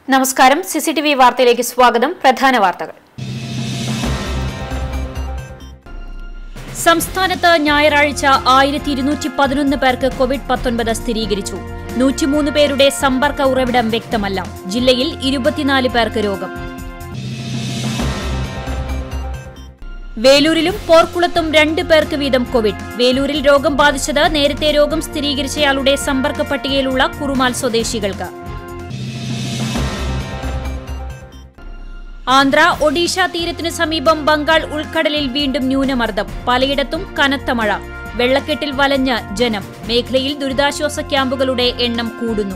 നമസ്കാരം സിസിടിവി വാർത്തയിലേക്ക് സ്വാഗതം പ്രധാന വാർത്തകൾ സംസ്ഥാനത്ത് ഞായറാഴ്ച ആയിരത്തി ഇരുന്നൂറ്റി പതിനൊന്ന് പേർക്ക് കോവിഡ് പത്തൊൻപത് സ്ഥിരീകരിച്ചു നൂറ്റിമൂന്ന് പേരുടെ സമ്പർക്ക ഉറവിടം വ്യക്തമല്ല ജില്ലയിൽ ഇരുപത്തിനാല് പേർക്ക് രോഗം വേലൂരിലും പോർക്കുളത്തും രണ്ട് പേർക്ക് വീതം കോവിഡ് വേലൂരിൽ രോഗം ബാധിച്ചത് നേരത്തെ രോഗം സ്ഥിരീകരിച്ചയാളുടെ സമ്പർക്ക പട്ടികയിലുള്ള കുറുമാൽ സ്വദേശികൾക്ക് ആന്ധ്ര ഒഡീഷ തീരത്തിനു സമീപം ബംഗാൾ ഉൾക്കടലിൽ വീണ്ടും ന്യൂനമർദ്ദം പലയിടത്തും കനത്ത മഴ വെള്ളക്കെട്ടിൽ വലഞ്ഞ് ജനം മേഖലയിൽ ദുരിതാശ്വാസ ക്യാമ്പുകളുടെ എണ്ണം കൂടുന്നു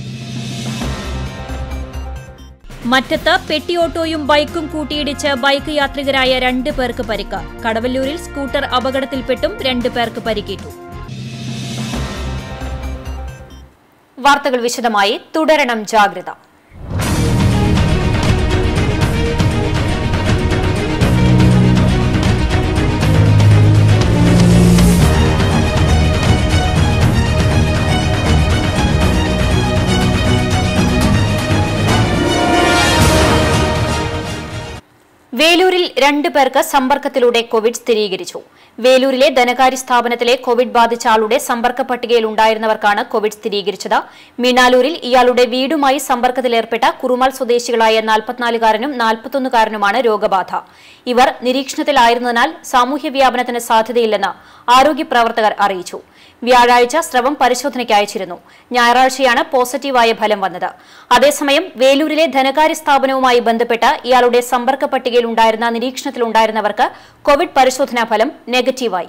മറ്റത്ത് പെട്ടിയോട്ടോയും ബൈക്കും കൂട്ടിയിടിച്ച് ബൈക്ക് യാത്രികരായ രണ്ട് പേർക്ക് പരിക്ക് കടവല്ലൂരിൽ സ്കൂട്ടർ അപകടത്തിൽപ്പെട്ടും രണ്ട് പേർക്ക് പരിക്കേറ്റു വാർത്തകൾ വിശദമായി തുടരണം ജാഗ്രത വേലൂരിൽ രണ്ട് പേർക്ക് സമ്പർക്കത്തിലൂടെ കോവിഡ് സ്ഥിരീകരിച്ചു വേലൂരിലെ ധനകാര്യ സ്ഥാപനത്തിലെ കോവിഡ് ബാധിച്ച ആളുടെ സമ്പർക്ക പട്ടികയിൽ ഉണ്ടായിരുന്നവർക്കാണ് കോവിഡ് സ്ഥിരീകരിച്ചത് മീണാലൂരിൽ ഇയാളുടെ വീടുമായി സമ്പർക്കത്തിലേർപ്പെട്ട കുറുമാൽ സ്വദേശികളായ നാൽപ്പത്തിനാലുകാരനും നാൽപ്പത്തൊന്നുകാരനുമാണ് രോഗബാധ ഇവർ നിരീക്ഷണത്തിലായിരുന്നതിനാൽ സാമൂഹ്യ വ്യാപനത്തിന് സാധ്യതയില്ലെന്ന് ആരോഗ്യ പ്രവർത്തകർ അറിയിച്ചു വ്യാഴാഴ്ച സ്രവം പരിശോധനയ്ക്ക് അയച്ചിരുന്നു ഞായറാഴ്ചയാണ് പോസിറ്റീവായ ഫലം വന്നത് അതേസമയം വേലൂരിലെ ധനകാര്യ സ്ഥാപനവുമായി ബന്ധപ്പെട്ട് ഇയാളുടെ സമ്പർക്ക പട്ടികയിൽ ഉണ്ടായിരുന്ന നിരീക്ഷണത്തിലുണ്ടായിരുന്നവർക്ക് കോവിഡ് പരിശോധനാ ഫലം നെഗറ്റീവായി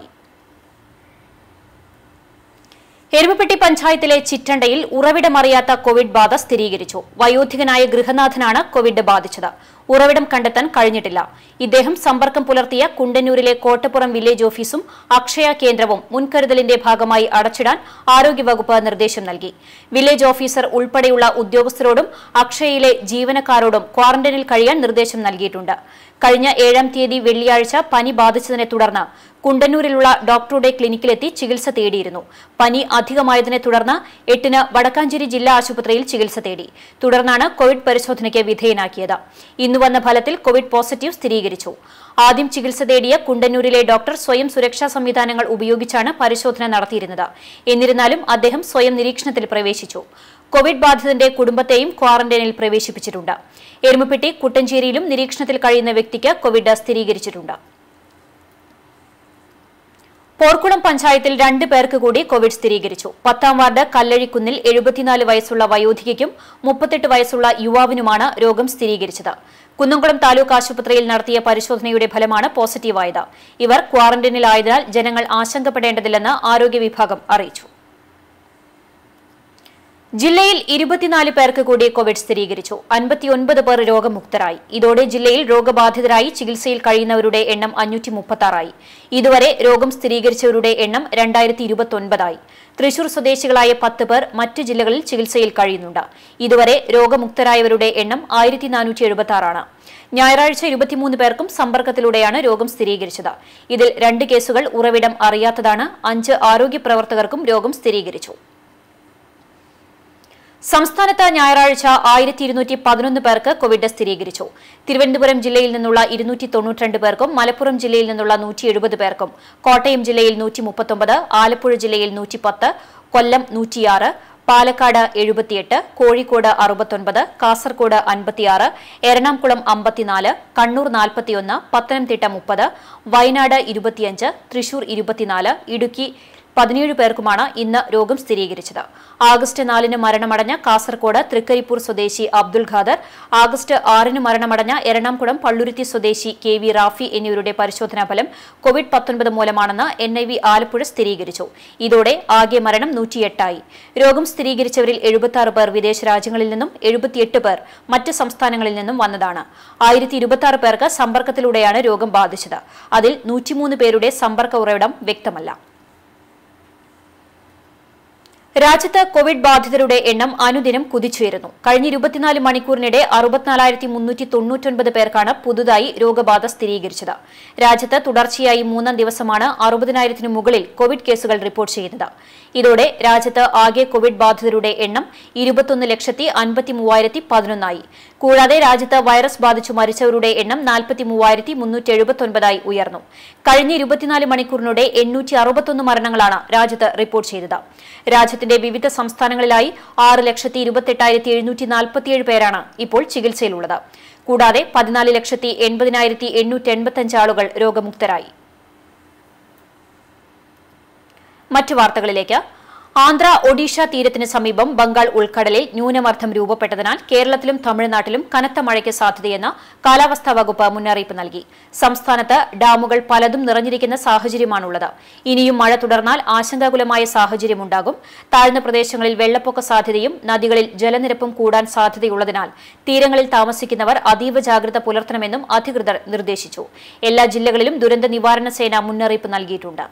എരുമപ്പെട്ടി പഞ്ചായത്തിലെ ചിറ്റണ്ടയിൽ ഉറവിടമറിയാത്ത കോവിഡ് ബാധ സ്ഥിരീകരിച്ചു വയോധികനായ ഗൃഹനാഥനാണ് കോവിഡ് ബാധിച്ചത് ഉറവിടം കണ്ടെത്താൻ കഴിഞ്ഞിട്ടില്ല ഇദ്ദേഹം സമ്പർക്കം പുലർത്തിയ കുണ്ടന്നൂരിലെ കോട്ടപ്പുറം വില്ലേജ് ഓഫീസും അക്ഷയ കേന്ദ്രവും മുൻകരുതലിന്റെ ഭാഗമായി അടച്ചിടാൻ ആരോഗ്യവകുപ്പ് നിർദ്ദേശം നൽകി വില്ലേജ് ഓഫീസർ ഉൾപ്പെടെയുള്ള ഉദ്യോഗസ്ഥരോടും അക്ഷയയിലെ ജീവനക്കാരോടും ക്വാറന്റൈനിൽ കഴിയാൻ നിർദ്ദേശം നൽകിയിട്ടുണ്ട് കഴിഞ്ഞ ഏഴാം തീയതി വെള്ളിയാഴ്ച പനി ബാധിച്ചതിനെ തുടർന്ന് കുണ്ടന്നൂരിലുള്ള ഡോക്ടറുടെ ക്ലിനിക്കിലെത്തി ചികിത്സ തേടിയിരുന്നു പനി അധികമായതിനെ തുടർന്ന് എട്ടിന് വടക്കാഞ്ചേരി ജില്ലാ ആശുപത്രിയിൽ ചികിത്സ തേടി തുടർന്നാണ് കോവിഡ് പരിശോധനയ്ക്ക് വിധേയനാക്കിയത് ഇന്ന് വന്ന ഫലത്തിൽ കോവിഡ് പോസിറ്റീവ് സ്ഥിരീകരിച്ചു ആദ്യം ചികിത്സ തേടിയ കുണ്ടന്നൂരിലെ ഡോക്ടർ സ്വയം സുരക്ഷാ സംവിധാനങ്ങൾ ഉപയോഗിച്ചാണ് പരിശോധന നടത്തിയിരുന്നത് എന്നിരുന്നാലും അദ്ദേഹം സ്വയം നിരീക്ഷണത്തിൽ പ്രവേശിച്ചു കോവിഡ് ബാധിതന്റെ കുടുംബത്തെയും ക്വാറന്റൈനിൽ പ്രവേശിപ്പിച്ചിട്ടുണ്ട് എരുമപ്പെട്ടി കുട്ടഞ്ചേരിയിലും നിരീക്ഷണത്തിൽ കഴിയുന്ന വ്യക്തിക്ക് കോവിഡ് സ്ഥിരീകരിച്ചിട്ടുണ്ട് പോർക്കുളം പഞ്ചായത്തിൽ രണ്ട് പേർക്ക് കൂടി കോവിഡ് സ്ഥിരീകരിച്ചു പത്താം വാർഡ് കല്ലഴിക്കുന്നിൽ എഴുപത്തിനാല് വയസ്സുള്ള വയോധികയ്ക്കും മുപ്പത്തെട്ട് വയസ്സുള്ള യുവാവിനുമാണ് രോഗം സ്ഥിരീകരിച്ചത് കുന്നംകുളം താലൂക്ക് ആശുപത്രിയിൽ നടത്തിയ പരിശോധനയുടെ ഫലമാണ് പോസിറ്റീവായത് ഇവർ ക്വാറന്റൈനിലായതിനാൽ ജനങ്ങൾ ആശങ്കപ്പെടേണ്ടതില്ലെന്ന് ആരോഗ്യ വിഭാഗം അറിയിച്ചു ജില്ലയിൽ ഇരുപത്തിനാല് പേർക്ക് കൂടി കോവിഡ് സ്ഥിരീകരിച്ചു അൻപത്തിയൊൻപത് പേർ രോഗമുക്തരായി ഇതോടെ ജില്ലയിൽ രോഗബാധിതരായി ചികിത്സയിൽ കഴിയുന്നവരുടെ എണ്ണം അഞ്ഞൂറ്റി മുപ്പത്താറായി ഇതുവരെ രോഗം സ്ഥിരീകരിച്ചവരുടെ എണ്ണം രണ്ടായിരത്തി ഇരുപത്തൊൻപതായി തൃശൂർ സ്വദേശികളായ പത്ത് പേർ മറ്റ് ജില്ലകളിൽ ചികിത്സയിൽ കഴിയുന്നുണ്ട് ഇതുവരെ രോഗമുക്തരായവരുടെ എണ്ണം ആയിരത്തി നാനൂറ്റി എഴുപത്തി ആറാണ് ഞായറാഴ്ച ഇരുപത്തിമൂന്ന് പേർക്കും സമ്പർക്കത്തിലൂടെയാണ് രോഗം സ്ഥിരീകരിച്ചത് ഇതിൽ രണ്ട് കേസുകൾ ഉറവിടം അറിയാത്തതാണ് അഞ്ച് ആരോഗ്യ പ്രവർത്തകർക്കും രോഗം സ്ഥിരീകരിച്ചു സംസ്ഥാനത്ത് ഞായറാഴ്ച ആയിരത്തി ഇരുന്നൂറ്റി പതിനൊന്ന് പേർക്ക് കോവിഡ് സ്ഥിരീകരിച്ചു തിരുവനന്തപുരം ജില്ലയിൽ നിന്നുള്ള ഇരുന്നൂറ്റി തൊണ്ണൂറ്റിരണ്ട് പേർക്കും മലപ്പുറം ജില്ലയിൽ നിന്നുള്ള നൂറ്റി എഴുപത് പേർക്കും കോട്ടയം ജില്ലയിൽ നൂറ്റി മുപ്പത്തൊമ്പത് ആലപ്പുഴ ജില്ലയിൽ നൂറ്റി പത്ത് കൊല്ലം നൂറ്റിയാറ് പാലക്കാട് എഴുപത്തിയെട്ട് കോഴിക്കോട് അറുപത്തൊൻപത് കാസർകോട് അൻപത്തിയാറ് എറണാകുളം അമ്പത്തിനാല് കണ്ണൂർ നാൽപ്പത്തിയൊന്ന് പത്തനംതിട്ട മുപ്പത് വയനാട് ഇരുപത്തിയഞ്ച് തൃശൂർ ഇരുപത്തിനാല് ഇടുക്കി പതിനേഴ് പേർക്കുമാണ് ഇന്ന് രോഗം സ്ഥിരീകരിച്ചത് ആഗസ്റ്റ് നാലിന് മരണമടഞ്ഞ കാസർകോട് തൃക്കരിപ്പൂർ സ്വദേശി അബ്ദുൽ ഖാദർ ആഗസ്റ്റ് ആറിന് മരണമടഞ്ഞ എറണാകുളം പള്ളുരുത്തി സ്വദേശി കെ വി റാഫി എന്നിവരുടെ പരിശോധനാ ഫലം കോവിഡ് പത്തൊൻപത് മൂലമാണെന്ന് എൻ ഐ വി ആലപ്പുഴ സ്ഥിരീകരിച്ചു ഇതോടെ ആകെ മരണം നൂറ്റിയെട്ടായി രോഗം സ്ഥിരീകരിച്ചവരിൽ എഴുപത്തി പേർ വിദേശ രാജ്യങ്ങളിൽ നിന്നും എഴുപത്തിയെട്ട് പേർ മറ്റ് സംസ്ഥാനങ്ങളിൽ നിന്നും വന്നതാണ് ആയിരത്തി ഇരുപത്തി പേർക്ക് സമ്പർക്കത്തിലൂടെയാണ് രോഗം ബാധിച്ചത് അതിൽ നൂറ്റിമൂന്ന് പേരുടെ സമ്പർക്ക ഉറവിടം വ്യക്തമല്ല രാജ്യത്ത് കോവിഡ് ബാധിതരുടെ എണ്ണം അനുദിനം കുതിച്ചുയരുന്നു കഴിഞ്ഞ ഇരുപത്തിനാല് മണിക്കൂറിനിടെ അറുപത്തിനാലായിരത്തി മുന്നൂറ്റി തൊണ്ണൂറ്റൊൻപത് പേർക്കാണ് പുതുതായി രോഗബാധ സ്ഥിരീകരിച്ചത് രാജ്യത്ത് തുടർച്ചയായി മൂന്നാം ദിവസമാണ് അറുപതിനായിരത്തിനു മുകളിൽ കോവിഡ് കേസുകൾ റിപ്പോർട്ട് ചെയ്യുന്നത് ഇതോടെ രാജ്യത്ത് ആകെ കോവിഡ് ബാധിതരുടെ എണ്ണം ഇരുപത്തൊന്ന് ലക്ഷത്തി അൻപത്തി മൂവായിരത്തി പതിനൊന്നായി കൂടാതെ രാജ്യത്ത് വൈറസ് ബാധിച്ചു മരിച്ചവരുടെ എണ്ണം നാൽപ്പത്തി മൂവായിരത്തി മുന്നൂറ്റി എഴുപത്തൊൻപതായി ഉയർന്നു കഴിഞ്ഞ ഇരുപത്തിനാല് മണിക്കൂറിനിടെ എണ്ണൂറ്റി അറുപത്തൊന്ന് മരണങ്ങളാണ് രാജ്യത്ത് റിപ്പോർട്ട് ചെയ്തത് രാജ്യത്തിന്റെ വിവിധ സംസ്ഥാനങ്ങളിലായി ആറ് ലക്ഷത്തി ഇരുപത്തെട്ടായിരത്തി എഴുന്നൂറ്റി നാൽപ്പത്തിയേഴ് പേരാണ് ഇപ്പോൾ ചികിത്സയിലുള്ളത് കൂടാതെ പതിനാല് ലക്ഷത്തി എൺപതിനായിരത്തി എണ്ണൂറ്റി എൺപത്തിയഞ്ച് ആളുകൾ രോഗമുക്തരായി മറ്റു വാർത്തകളിലേക്ക് ആന്ധ്ര ഒഡീഷ തീരത്തിന് സമീപം ബംഗാൾ ഉൾക്കടലിൽ ന്യൂനമർദ്ദം രൂപപ്പെട്ടതിനാൽ കേരളത്തിലും തമിഴ്നാട്ടിലും കനത്ത മഴയ്ക്ക് സാധ്യതയെന്ന് കാലാവസ്ഥാ വകുപ്പ് മുന്നറിയിപ്പ് നൽകി സംസ്ഥാനത്ത് ഡാമുകൾ പലതും നിറഞ്ഞിരിക്കുന്ന സാഹചര്യമാണുള്ളത് ഇനിയും മഴ തുടർന്നാൽ ആശങ്കാകുലമായ സാഹചര്യമുണ്ടാകും താഴ്ന്ന പ്രദേശങ്ങളിൽ വെള്ളപ്പൊക്ക സാധ്യതയും നദികളിൽ ജലനിരപ്പും കൂടാൻ സാധ്യതയുള്ളതിനാൽ തീരങ്ങളിൽ താമസിക്കുന്നവർ അതീവ ജാഗ്രത പുലർത്തണമെന്നും അധികൃതർ നിർദ്ദേശിച്ചു എല്ലാ ജില്ലകളിലും ദുരന്ത നിവാരണ സേന മുന്നറിയിപ്പ് നൽകിയിട്ടുണ്ട്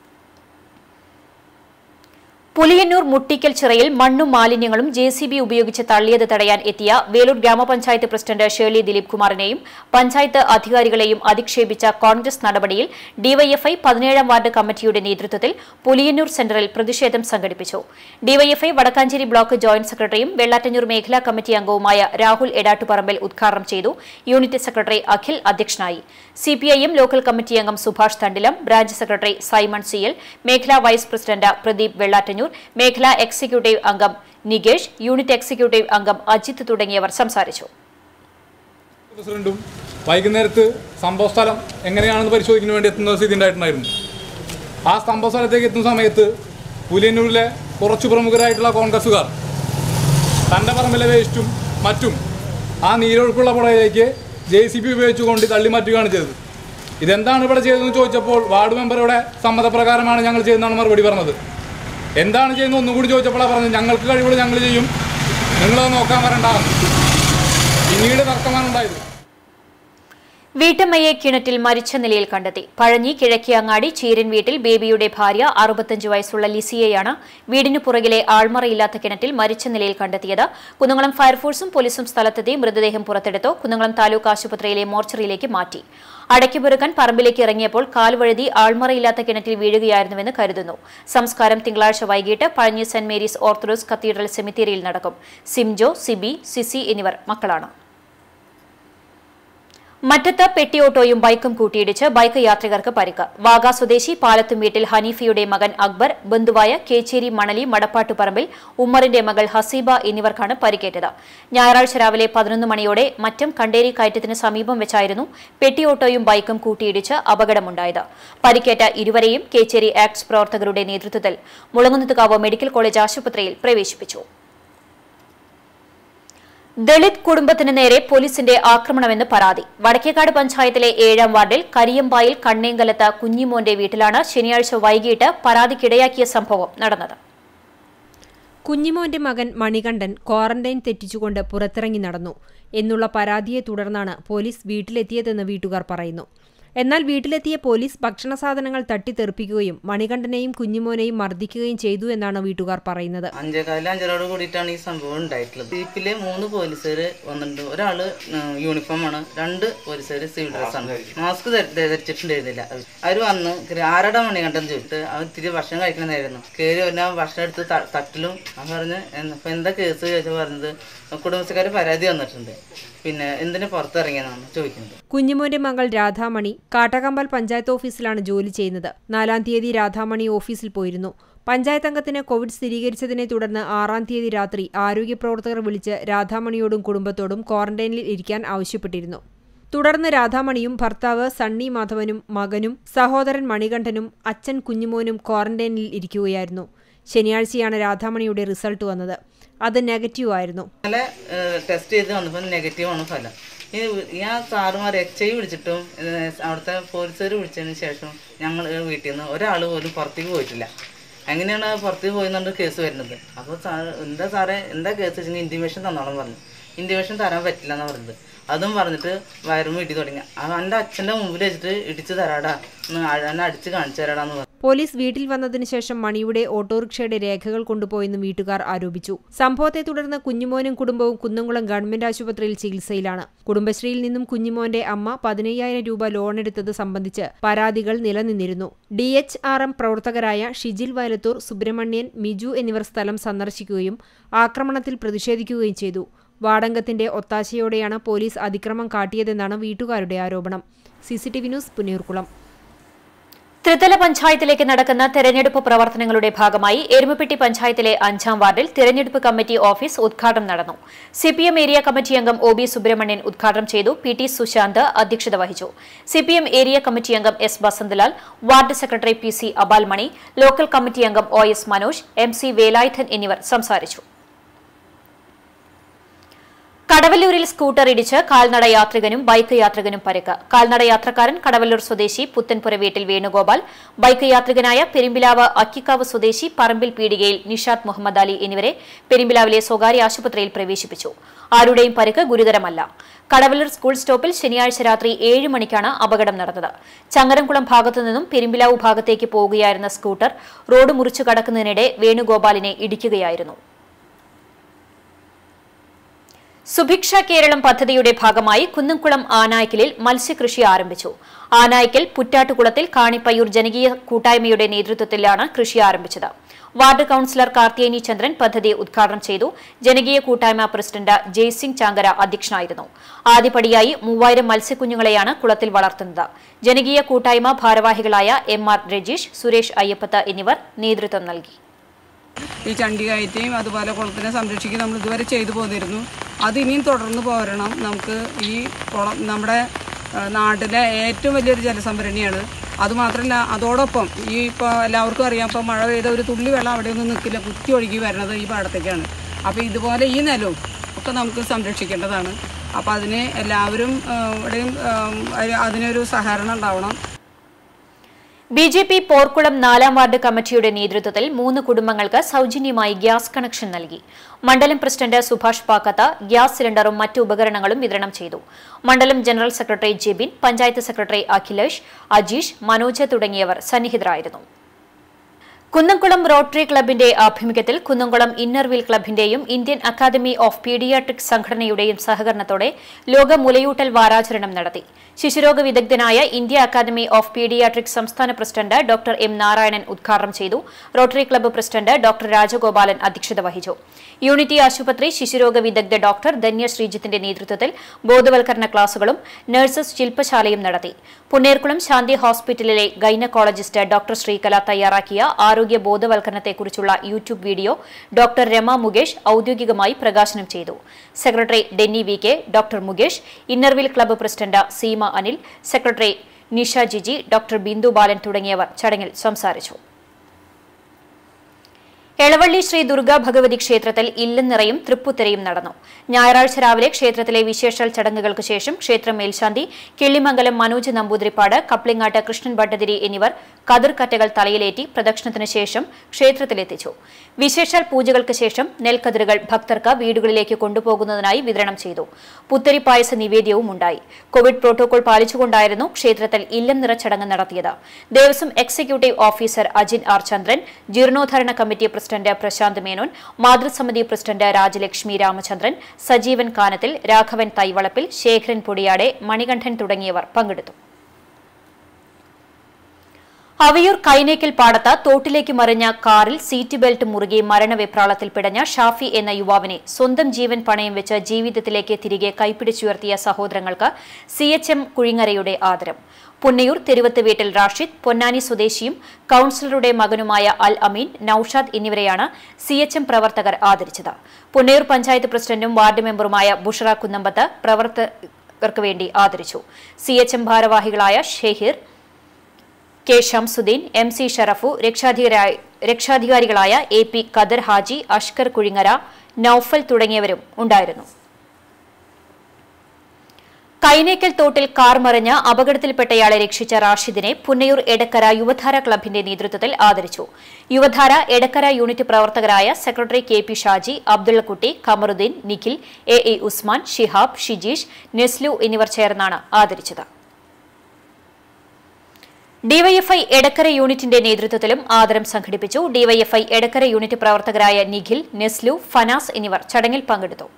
പുലിയന്നൂർ മുട്ടിക്കൽ ചിറയിൽ മണ്ണും മാലിന്യങ്ങളും ജെ സി ബി ഉപയോഗിച്ച് തള്ളിയത് തടയാൻ എത്തിയ വേലൂർ ഗ്രാമപഞ്ചായത്ത് പ്രസിഡന്റ് ഷേർലി ദിലീപ് കുമാറിനെയും പഞ്ചായത്ത് അധികാരികളെയും അധിക്ഷേപിച്ച കോൺഗ്രസ് നടപടിയിൽ ഡിവൈഎഫ്ഐ പതിനേഴാം വാർഡ് കമ്മിറ്റിയുടെ നേതൃത്വത്തിൽ പുലിയന്നൂർ സെന്ററിൽ പ്രതിഷേധം സംഘടിപ്പിച്ചു ഡിവൈഎഫ്ഐ വടക്കാഞ്ചേരി ബ്ലോക്ക് ജോയിന്റ് സെക്രട്ടറിയും വെള്ളാറ്റഞ്ഞൂർ മേഖലാ കമ്മിറ്റി അംഗവുമായ രാഹുൽ എടാട്ടുപറമ്പിൽ ഉദ്ഘാടനം ചെയ്തു യൂണിറ്റ് സെക്രട്ടറി അഖിൽ അധ്യക്ഷനായി സിപിഐഎം ലോക്കൽ കമ്മിറ്റി അംഗം Subhash Thandilam branch secretary Simon സിയൽ മേഖലാ വൈസ് പ്രസിഡന്റ് പ്രദീപ് വെള്ളാറ്റഞ്ഞൂർ മേഖലാ എക്സിക്യൂട്ടീവ് അംഗം നികേഷ് യൂണിറ്റ് എക്സിക്യൂട്ടീവ് അംഗം അജിത്ത് തുടങ്ങിയവർ സംസാരിച്ചു പ്രസിഡന്റും വൈകുന്നേരത്ത് സംഭവസ്ഥലം എങ്ങനെയാണെന്ന് പരിശോധിക്കുന്നതിന് വേണ്ടി എത്തുന്ന സ്ഥിതി ഉണ്ടായിട്ടുണ്ടായിരുന്നു ആ സംഭവ സ്ഥലത്തേക്ക് എത്തുന്ന സമയത്ത് പുലിയന്നൂരിലെ കുറച്ച് പ്രമുഖരായിട്ടുള്ള കോൺഗ്രസ്സുകാർ തൻ്റെ പറമ്പിലെ വേസ്റ്റും മറ്റും ആ നീരൊഴുക്കുള്ള പുഴയിലേക്ക് ജെ സി ബി ഉപയോഗിച്ചുകൊണ്ട് തള്ളി മാറ്റുകയാണ് ചെയ്തത് ഇതെന്താണ് ഇവിടെ ചെയ്തതെന്ന് ചോദിച്ചപ്പോൾ വാർഡ് മെമ്പറുടെ സമ്മതപ്രകാരമാണ് ഞങ്ങൾ ചെയ്യുന്നതാണ് മറുപടി പറഞ്ഞത് എന്താണ് ചെയ്യുന്നത് ഒന്നും കൂടി ചോദിച്ചപ്പോഴാണ് പറഞ്ഞത് ഞങ്ങൾക്ക് കഴിവുകൾ ഞങ്ങൾ ചെയ്യും നിങ്ങളത് നോക്കാൻ വരണ്ടാന്ന് പിന്നീട് തർക്കമാണ് ഉണ്ടായത് വീട്ടമ്മയെ കിണറ്റിൽ മരിച്ച നിലയിൽ കണ്ടെത്തി പഴഞ്ഞി കിഴക്കിയങ്ങാടി ചീരൻ വീട്ടിൽ ബേബിയുടെ ഭാര്യ അറുപത്തഞ്ച് വയസ്സുള്ള ലിസിയെയാണ് വീടിനു പുറകിലെ ആൾമറയില്ലാത്ത കിണറ്റിൽ മരിച്ച നിലയിൽ കണ്ടെത്തിയത് കുന്നംകുളം ഫയർഫോഴ്സും പോലീസും സ്ഥലത്തെത്തി മൃതദേഹം പുറത്തെടുത്തു കുന്നംകുളം താലൂക്ക് ആശുപത്രിയിലെ മോർച്ചറിയിലേക്ക് മാറ്റി അടയ്ക്കുപെറുക്കാൻ പറമ്പിലേക്ക് ഇറങ്ങിയപ്പോൾ കാൽവഴുതി ആൾമറയില്ലാത്ത കിണറ്റിൽ വീഴുകയായിരുന്നുവെന്ന് കരുതുന്നു സംസ്കാരം തിങ്കളാഴ്ച വൈകിട്ട് പഴഞ്ഞി സെന്റ് മേരീസ് ഓർത്തഡോക്സ് കത്തീഡ്രൽ സെമിത്തേരിയിൽ നടക്കും സിംജോ സിബി സിസി എന്നിവർ മക്കളാണ് മറ്റത്ത് പെട്ടിയോട്ടോയും ബൈക്കും കൂട്ടിയിടിച്ച് ബൈക്ക് യാത്രികർക്ക് പരിക്ക് വാഗ സ്വദേശി പാലത്തും വീട്ടിൽ ഹനീഫയുടെ മകൻ അക്ബർ ബന്ധുവായ കേച്ചേരി മണലി മടപ്പാട്ടുപറമ്പിൽ ഉമ്മറിന്റെ മകൾ ഹസീബ എന്നിവർക്കാണ് പരിക്കേറ്റത് ഞായറാഴ്ച രാവിലെ പതിനൊന്ന് മണിയോടെ മറ്റം കണ്ടേരി കയറ്റത്തിന് സമീപം വെച്ചായിരുന്നു പെട്ടിയോട്ടോയും ബൈക്കും കൂട്ടിയിടിച്ച് അപകടമുണ്ടായത് പരിക്കേറ്റ ഇരുവരെയും കേച്ചേരി ആക്ട്സ് പ്രവർത്തകരുടെ നേതൃത്വത്തിൽ മുളങ്ങുന്നത്തുകാവ് മെഡിക്കൽ കോളേജ് ആശുപത്രിയിൽ പ്രവേശിപ്പിച്ചു ദളിത് കുടുംബത്തിന് നേരെ പോലീസിന്റെ ആക്രമണമെന്ന് പരാതി വടക്കേക്കാട് പഞ്ചായത്തിലെ ഏഴാം വാർഡിൽ കരിയമ്പായിൽ കണ്ണേങ്കലത്ത് കുഞ്ഞിമോന്റെ വീട്ടിലാണ് ശനിയാഴ്ച വൈകിട്ട് പരാതിക്കിടയാക്കിയ സംഭവം നടന്നത് കുഞ്ഞിമോന്റെ മകൻ മണികണ്ഠൻ ക്വാറന്റൈൻ തെറ്റിച്ചുകൊണ്ട് പുറത്തിറങ്ങി നടന്നു എന്നുള്ള പരാതിയെ തുടർന്നാണ് പോലീസ് വീട്ടിലെത്തിയതെന്ന് വീട്ടുകാർ പറയുന്നു എന്നാൽ വീട്ടിലെത്തിയ പോലീസ് ഭക്ഷണ സാധനങ്ങൾ തട്ടിത്തെറിപ്പിക്കുകയും മണികണ്ഠനെയും കുഞ്ഞിമോനെയും മർദ്ദിക്കുകയും ചെയ്തു എന്നാണ് വീട്ടുകാർ പറയുന്നത് അഞ്ചേകാലിൽ അഞ്ചരോട് കൂടിയിട്ടാണ് ഈ സംഭവം ഉണ്ടായിട്ടുള്ളത് ജീപ്പില് മൂന്ന് പോലീസുകാർ വന്നിട്ടുണ്ട് ഒരാള് യൂണിഫോം ആണ് രണ്ട് പോലീസുകാർ സിവിൽ ഡ്രസ് ആണ് മാസ്ക് ധരിച്ചിട്ടുണ്ടായിരുന്നില്ല അവർ വന്ന് കയറി ആരുടെ മണി കണ്ടെന്ന് ചോദിച്ചിട്ട് അവൻ ഇത്തിരി ഭക്ഷണം കഴിക്കണമെന്നായിരുന്നു കയറി ഒരു ഭക്ഷണം എടുത്ത് ത- തട്ടിലും അവൻ പറഞ്ഞ് "എന്ത്- ഇപ്പൊ എന്താ കേസ് ചോദിച്ചാൽ പറഞ്ഞത് കുടുംബക്കാർ പരാതി വന്നിട്ടുണ്ട് പിന്നെ എന്തിനു പുറത്തിറങ്ങിയെന്നാണ് ചോദിക്കുന്നത് കുഞ്ഞിമോന്റെ മകൾ രാധാമണി കാട്ടകമ്പൽ പഞ്ചായത്ത് ഓഫീസിലാണ് ജോലി ചെയ്യുന്നത് നാലാം തീയതി രാധാമണി ഓഫീസിൽ പോയിരുന്നു പഞ്ചായത്ത് അംഗത്തിന് കോവിഡ് സ്ഥിരീകരിച്ചതിനെ തുടർന്ന് ആറാം തീയതി രാത്രി ആരോഗ്യ പ്രവർത്തകർ വിളിച്ച് രാധാമണിയോടും കുടുംബത്തോടും ക്വാറന്റൈനിൽ ഇരിക്കാൻ ആവശ്യപ്പെട്ടിരുന്നു തുടർന്ന് രാധാമണിയും ഭർത്താവ് സണ്ണി മാധവനും മകനും സഹോദരൻ മണികണ്ഠനും അച്ഛൻ കുഞ്ഞുമോനും ക്വാറന്റൈനിൽ ഇരിക്കുകയായിരുന്നു ശനിയാഴ്ചയാണ് രാധാമണിയുടെ റിസൾട്ട് വന്നത് അത് നെഗറ്റീവ് ആയിരുന്നു ഇന്നലെ ടെസ്റ്റ് ചെയ്ത് വന്നപ്പോൾ നെഗറ്റീവ് ആണ് ഫലം ഈ ഞാൻ സാറുമാർ എച്ച് ഐ വിളിച്ചിട്ടും ഏഹ്, അവിടുത്തെ പോലീസുകാർ വിളിച്ചതിന് ശേഷം ഞങ്ങൾ വീട്ടിൽ നിന്ന് ഒരാൾ പോലും പുറത്തേക്ക് പോയിട്ടില്ല അങ്ങനെയാണ് പുറത്തേക്ക് പോയെന്നുണ്ട് കേസ് വരുന്നത് അപ്പോൾ സാർ എന്താ സാറേ എന്താ കേസ് വെച്ചാൽ ഇൻറ്റിമേഷൻ തന്നോളം പറഞ്ഞു ഇൻഡിവിഷൻ തരാൻ പറ്റില്ല എന്ന് പറഞ്ഞത് അതും പറഞ്ഞിട്ട് വയറും ഇടി തുടങ്ങി അവൻ്റെ അച്ഛൻ്റെ മുമ്പിൽ വെച്ചിട്ട് ഇടിച്ച് തരാടാ എന്ന് എന്നെ അടിച്ച് കാണിച്ചു തരാടാന്ന് പറഞ്ഞു പോലീസ് വീട്ടിൽ വന്നതിന് ശേഷം മണിയുടെ ഓട്ടോറിക്ഷയുടെ രേഖകൾ കൊണ്ടുപോയെന്നും വീട്ടുകാർ ആരോപിച്ചു സംഭവത്തെ തുടർന്ന് കുഞ്ഞുമോനും കുടുംബവും കുന്നംകുളം ഗവൺമെന്റ് ആശുപത്രിയിൽ ചികിത്സയിലാണ് കുടുംബശ്രീയിൽ നിന്നും കുഞ്ഞുമോന്റെ അമ്മ പതിനയ്യായിരം രൂപ ലോണെടുത്തത് സംബന്ധിച്ച് പരാതികൾ നിലനിന്നിരുന്നു ഡി എച്ച് ആർ എം പ്രവർത്തകരായ ഷിജിൽ വയലത്തൂർ സുബ്രഹ്മണ്യൻ മിജു എന്നിവർ സ്ഥലം സന്ദർശിക്കുകയും ആക്രമണത്തിൽ പ്രതിഷേധിക്കുകയും ചെയ്തു വാടങ്കത്തിന്റെ ഒത്താശയോടെയാണ് പോലീസ് അതിക്രമം കാട്ടിയതെന്നാണ് വീട്ടുകാരുടെ ആരോപണം സിസിടിവി ന്യൂസ് പുന്നയൂർകുളം ത്രിതല പഞ്ചായത്തിലേക്ക് നടക്കുന്ന തെരഞ്ഞെടുപ്പ് പ്രവർത്തനങ്ങളുടെ ഭാഗമായി എരുമപ്പെട്ടി പഞ്ചായത്തിലെ അഞ്ചാം വാർഡിൽ തെരഞ്ഞെടുപ്പ് കമ്മിറ്റി ഓഫീസ് ഉദ്ഘാടനം നടന്നു സിപിഎം ഏരിയ കമ്മിറ്റി അംഗം ഒ ബി സുബ്രഹ്മണ്യൻ ഉദ്ഘാടനം ചെയ്തു പി ടി സുശാന്ത് അധ്യക്ഷത വഹിച്ചു സിപിഎം ഏരിയ കമ്മിറ്റി അംഗം S Basanthlal ward secretary P C അബാൽമണി ലോക്കൽ കമ്മിറ്റി അംഗം O S Manoj M C Velayudhan എന്നിവർ സംസാരിച്ചു കടവല്ലൂരിൽ സ്കൂട്ടർ ഇടിച്ച് കാൽനട യാത്രികനും ബൈക്ക് യാത്രികനും പരിക്ക് കാൽനട യാത്രക്കാരൻ കടവല്ലൂർ സ്വദേശി പുത്തൻപുര വീട്ടിൽ വേണുഗോപാൽ ബൈക്ക് യാത്രികനായ പെരുമ്പിലാവ് അക്കിക്കാവ് സ്വദേശി പറമ്പിൽ പീടികയിൽ നിഷാദ് മുഹമ്മദ് അലി എന്നിവരെ പെരുമ്പിലാവിലെ സ്വകാര്യ ആശുപത്രിയിൽ പ്രവേശിപ്പിച്ചു ആരുടെയും പരിക്ക് ഗുരുതരമല്ല കടവല്ലൂർ സ്കൂൾ സ്റ്റോപ്പിൽ ശനിയാഴ്ച രാത്രി ഏഴ് മണിക്കാണ് അപകടം നടന്നത് ചങ്ങരംകുളം ഭാഗത്തു നിന്നും പെരുമ്പിലാവ് ഭാഗത്തേക്ക് പോവുകയായിരുന്ന സ്കൂട്ടർ റോഡ് മുറിച്ചു കടക്കുന്നതിനിടെ വേണുഗോപാലിനെ ഇടിക്കുകയായിരുന്നു സുഭിക്ഷ കേരളം പദ്ധതിയുടെ ഭാഗമായി കുന്നംകുളം ആനായ്ക്കലിൽ മത്സ്യകൃഷി ആരംഭിച്ചു ആനായ്ക്കൽ പുറ്റാട്ടുകുളത്തിൽ കാണിപ്പയ്യൂർ ജനകീയ കൂട്ടായ്മയുടെ നേതൃത്വത്തിലാണ് കൃഷി ആരംഭിച്ചത് വാർഡ് കൌൺസിലർ കാർത്തിയേനി ചന്ദ്രൻ പദ്ധതി ഉദ്ഘാടനം ചെയ്തു ജനകീയ കൂട്ടായ്മ പ്രസിഡന്റ് ജയ്സിംഗ് ചാങ്കര അധ്യക്ഷനായിരുന്നു ആദ്യപടിയായി മൂവായിരം മത്സ്യക്കുഞ്ഞുങ്ങളെയാണ് കുളത്തിൽ വളർത്തുന്നത് ജനകീയ കൂട്ടായ്മ ഭാരവാഹികളായ എം ആർ രജീഷ് സുരേഷ് അയ്യപ്പത്ത് എന്നിവർ നേതൃത്വം നൽകി ഈ ചണ്ടികയറ്റയും അതുപോലെ കുളത്തിനെ സംരക്ഷിക്കുകയും നമ്മൾ ഇതുവരെ ചെയ്തു പോന്നിരുന്നു അത് ഇനിയും തുടർന്ന് പോരണം നമുക്ക് ഈ കുളം നമ്മുടെ ആ, നാട്ടിലെ ഏറ്റവും വലിയൊരു ജലസംഭരണിയാണ് അതുമാത്രമല്ല അതോടൊപ്പം ഈ ഇപ്പോൾ എല്ലാവർക്കും അറിയാം ഇപ്പോൾ മഴ പെയ്ത ഒരു തുള്ളി വെള്ളം അവിടെയൊന്നും നിൽക്കില്ല കുത്തി ഒഴുകി വരുന്നത് ഈ പാടത്തേക്കാണ് അപ്പോൾ ഇതുപോലെ ഈ നിലവും ഒക്കെ നമുക്ക് സംരക്ഷിക്കേണ്ടതാണ് അപ്പോൾ അതിന് എല്ലാവരും ആ, ഇവിടെയും ആ, അതിന് അതിനൊരു സഹകരണം ഉണ്ടാവണം ബി ജെ പി പോർക്കുളം നാലാം വാർഡ് കമ്മിറ്റിയുടെ നേതൃത്വത്തിൽ മൂന്ന് കുടുംബങ്ങൾക്ക് സൌജന്യമായി ഗ്യാസ് കണക്ഷൻ നൽകി മണ്ഡലം പ്രസിഡന്റ് സുഭാഷ് പാക്കത്ത ഗ്യാസ് സിലിണ്ടറും മറ്റു ഉപകരണങ്ങളും വിതരണം ചെയ്തു മണ്ഡലം general secretary Jebin panchayat secretary Akhilesh Ajeesh Manoj തുടങ്ങിയവർ സന്നിഹിതരായിരുന്നു കുന്നംകുളം റോട്ടറി ക്ലബിന്റെ ആഭിമുഖ്യത്തിൽ കുന്നംകുളം ഇന്നർവീൽ ക്ലബിന്റെയും ഇന്ത്യൻ അക്കാദമി ഓഫ് പീഡിയാട്രിക് സംഘടനയുടെയും സഹകരണത്തോടെ ലോക മുലയൂട്ടൽ വാരാചരണം നടത്തി ശിശുരോഗ വിദഗ്ധനായ ഇന്ത്യ അക്കാദമി ഓഫ് പീഡിയാട്രിക് സംസ്ഥാന പ്രസിഡന്റ് ഡോക്ടർ എം നാരായണൻ ഉദ്ഘാടനം ചെയ്തു rotary club president doctor Rajagopalan അധ്യക്ഷത വഹിച്ചു യൂണിറ്റി ആശുപത്രി ശിശുരോഗ വിദഗ്ധ ഡോക്ടർ ധന്യ ശ്രീജിത്തിന്റെ നേതൃത്വത്തിൽ ബോധവൽക്കരണ ക്ലാസുകളും നഴ്സസ് ശില്പശാലയും നടത്തി പുന്നേർകുളം ശാന്തി ഹോസ്പിറ്റലിലെ ഗൈനക്കോളജിസ്റ്റ് ഡോക്ടർ ശ്രീകല തയ്യാറാക്കിയ ആരോഗ്യ ബോധവൽക്കരണത്തെക്കുറിച്ചുള്ള YouTube video doctor Rama Mukesh ഔദ്യോഗികമായി പ്രകാശനം ചെയ്തു secretary Denny V K doctor Mukesh inner wheel club president Seema Anil secretary Nisha Giji doctor Bindu Balan തുടങ്ങിയവർ ചടങ്ങിൽ സംസാരിച്ചു എളവള്ളി ശ്രീ ദുർഗാ ഭഗവതി ക്ഷേത്രത്തിൽ ഇല്ലെന്നിറയും തൃപ്പുത്തിരയും നടന്നു ഞായറാഴ്ച രാവിലെ ക്ഷേത്രത്തിലെ വിശേഷാൽ ചടങ്ങുകൾക്ക് ശേഷം ക്ഷേത്രം മേൽശാന്തി കിള്ളിമംഗലം മനോജ് നമ്പൂതിരിപ്പാട് കപ്ലിങ്ങാട്ട് കൃഷ്ണൻ ഭട്ടതിരി എന്നിവർ കതിർക്കറ്റകൾ തലയിലേറ്റി പ്രദക്ഷിണത്തിന് ശേഷം ക്ഷേത്രത്തിലെത്തിച്ചു വിശേഷാൽ പൂജകൾക്ക് ശേഷം നെൽക്കതിരുകൾ ഭക്തർക്ക് വീടുകളിലേക്ക് കൊണ്ടുപോകുന്നതിനായി വിതരണം ചെയ്തു പുത്തരി പായസ നിവേദ്യവും ഉണ്ടായി കോവിഡ് പ്രോട്ടോകോൾ പാലിച്ചുകൊണ്ടായിരുന്നു ക്ഷേത്രത്തിൽ ഇല്ലം ചടങ്ങ് നടത്തിയത് Devaswom executive officer Ajin R Chandran ജീർണോദ്ധാരണ കമ്മിറ്റി പ്രസിഡന്റ് പ്രശാന്ത് മേനോൻ മാതൃസമിതി പ്രസിഡന്റ് രാജലക്ഷ്മി രാമചന്ദ്രൻ സജീവൻ കാനത്തിൽ രാഘവൻ തൈവളപ്പിൽ ശേഖരൻ പൊടിയാടെ മണികണ്ഠൻ തുടങ്ങിയവർ പങ്കെടുത്തു അവയൂർ കൈനേക്കൽ പാടത്ത് തോട്ടിലേക്ക് മറിഞ്ഞ കാറിൽ സീറ്റ് ബെൽറ്റ് മുറുകി മരണവെപ്രാളത്തിൽ പിടഞ്ഞ ഷാഫി എന്ന യുവാവിനെ സ്വന്തം ജീവൻ പണയം വെച്ച് ജീവിതത്തിലേക്ക് തിരികെ കൈപ്പിടിച്ചുയർത്തിയ സഹോദരങ്ങൾക്ക് സി എച്ച് എം കുഴിങ്ങരയുടെ ആദരം പുന്നയൂർ തെരുവത്ത് വീട്ടിൽ റാഷിദ് പൊന്നാനി സ്വദേശിയും കൌൺസിലറുടെ മകനുമായ അൽ അമീൻ നൌഷാദ് എന്നിവരെയാണ് സി എച്ച് എം പ്രവർത്തകർ ആദരിച്ചത് പുന്നയൂർ പഞ്ചായത്ത് പ്രസിഡന്റും വാർഡ് മെമ്പറുമായ ബുഷറ കുന്നമ്പത്ത് പ്രവർത്തകർക്ക് വേണ്ടി ആദരിച്ചു സി എച്ച് എം ഭാരവാഹികളായ Shaheer K Shamsuddin M C Sharafu രക്ഷാധികാരി രക്ഷാധികാരികളായ എ പി ഖദർ ഹാജി അഷ്കർ കുഴിങ്ങര നൌഫൽ തുടങ്ങിയവരും ഉണ്ടായിരുന്നു കൈനേക്കൽ തോട്ടിൽ കാർ മറിഞ്ഞ് അപകടത്തിൽപ്പെട്ടയാളെ രക്ഷിച്ച റാഷിദിനെ പുന്നയൂർ എടക്കര യുവധാര ക്ലബിന്റെ നേതൃത്വത്തിൽ ആദരിച്ചു യുവധാര എടക്കര യൂണിറ്റ് പ്രവർത്തകരായ secretary K P Shaji Abdullakutty Kamaruddin Nikhil A A Usman Shihab Shijeesh Neslu എന്നിവർ ചേർന്നാണ് ആദരിച്ചത് ഡിവൈഎഫ്ഐ എടക്കര യൂണിറ്റിന്റെ നേതൃത്വത്തിലും ആദരം സംഘടിപ്പിച്ചു ഡിവൈഎഫ്ഐ എടക്കര യൂണിറ്റ് പ്രവർത്തകരായ നിഖിൽ നെസ്ലു ഫനാസ് എന്നിവർ ചടങ്ങിൽ പങ്കെടുത്തു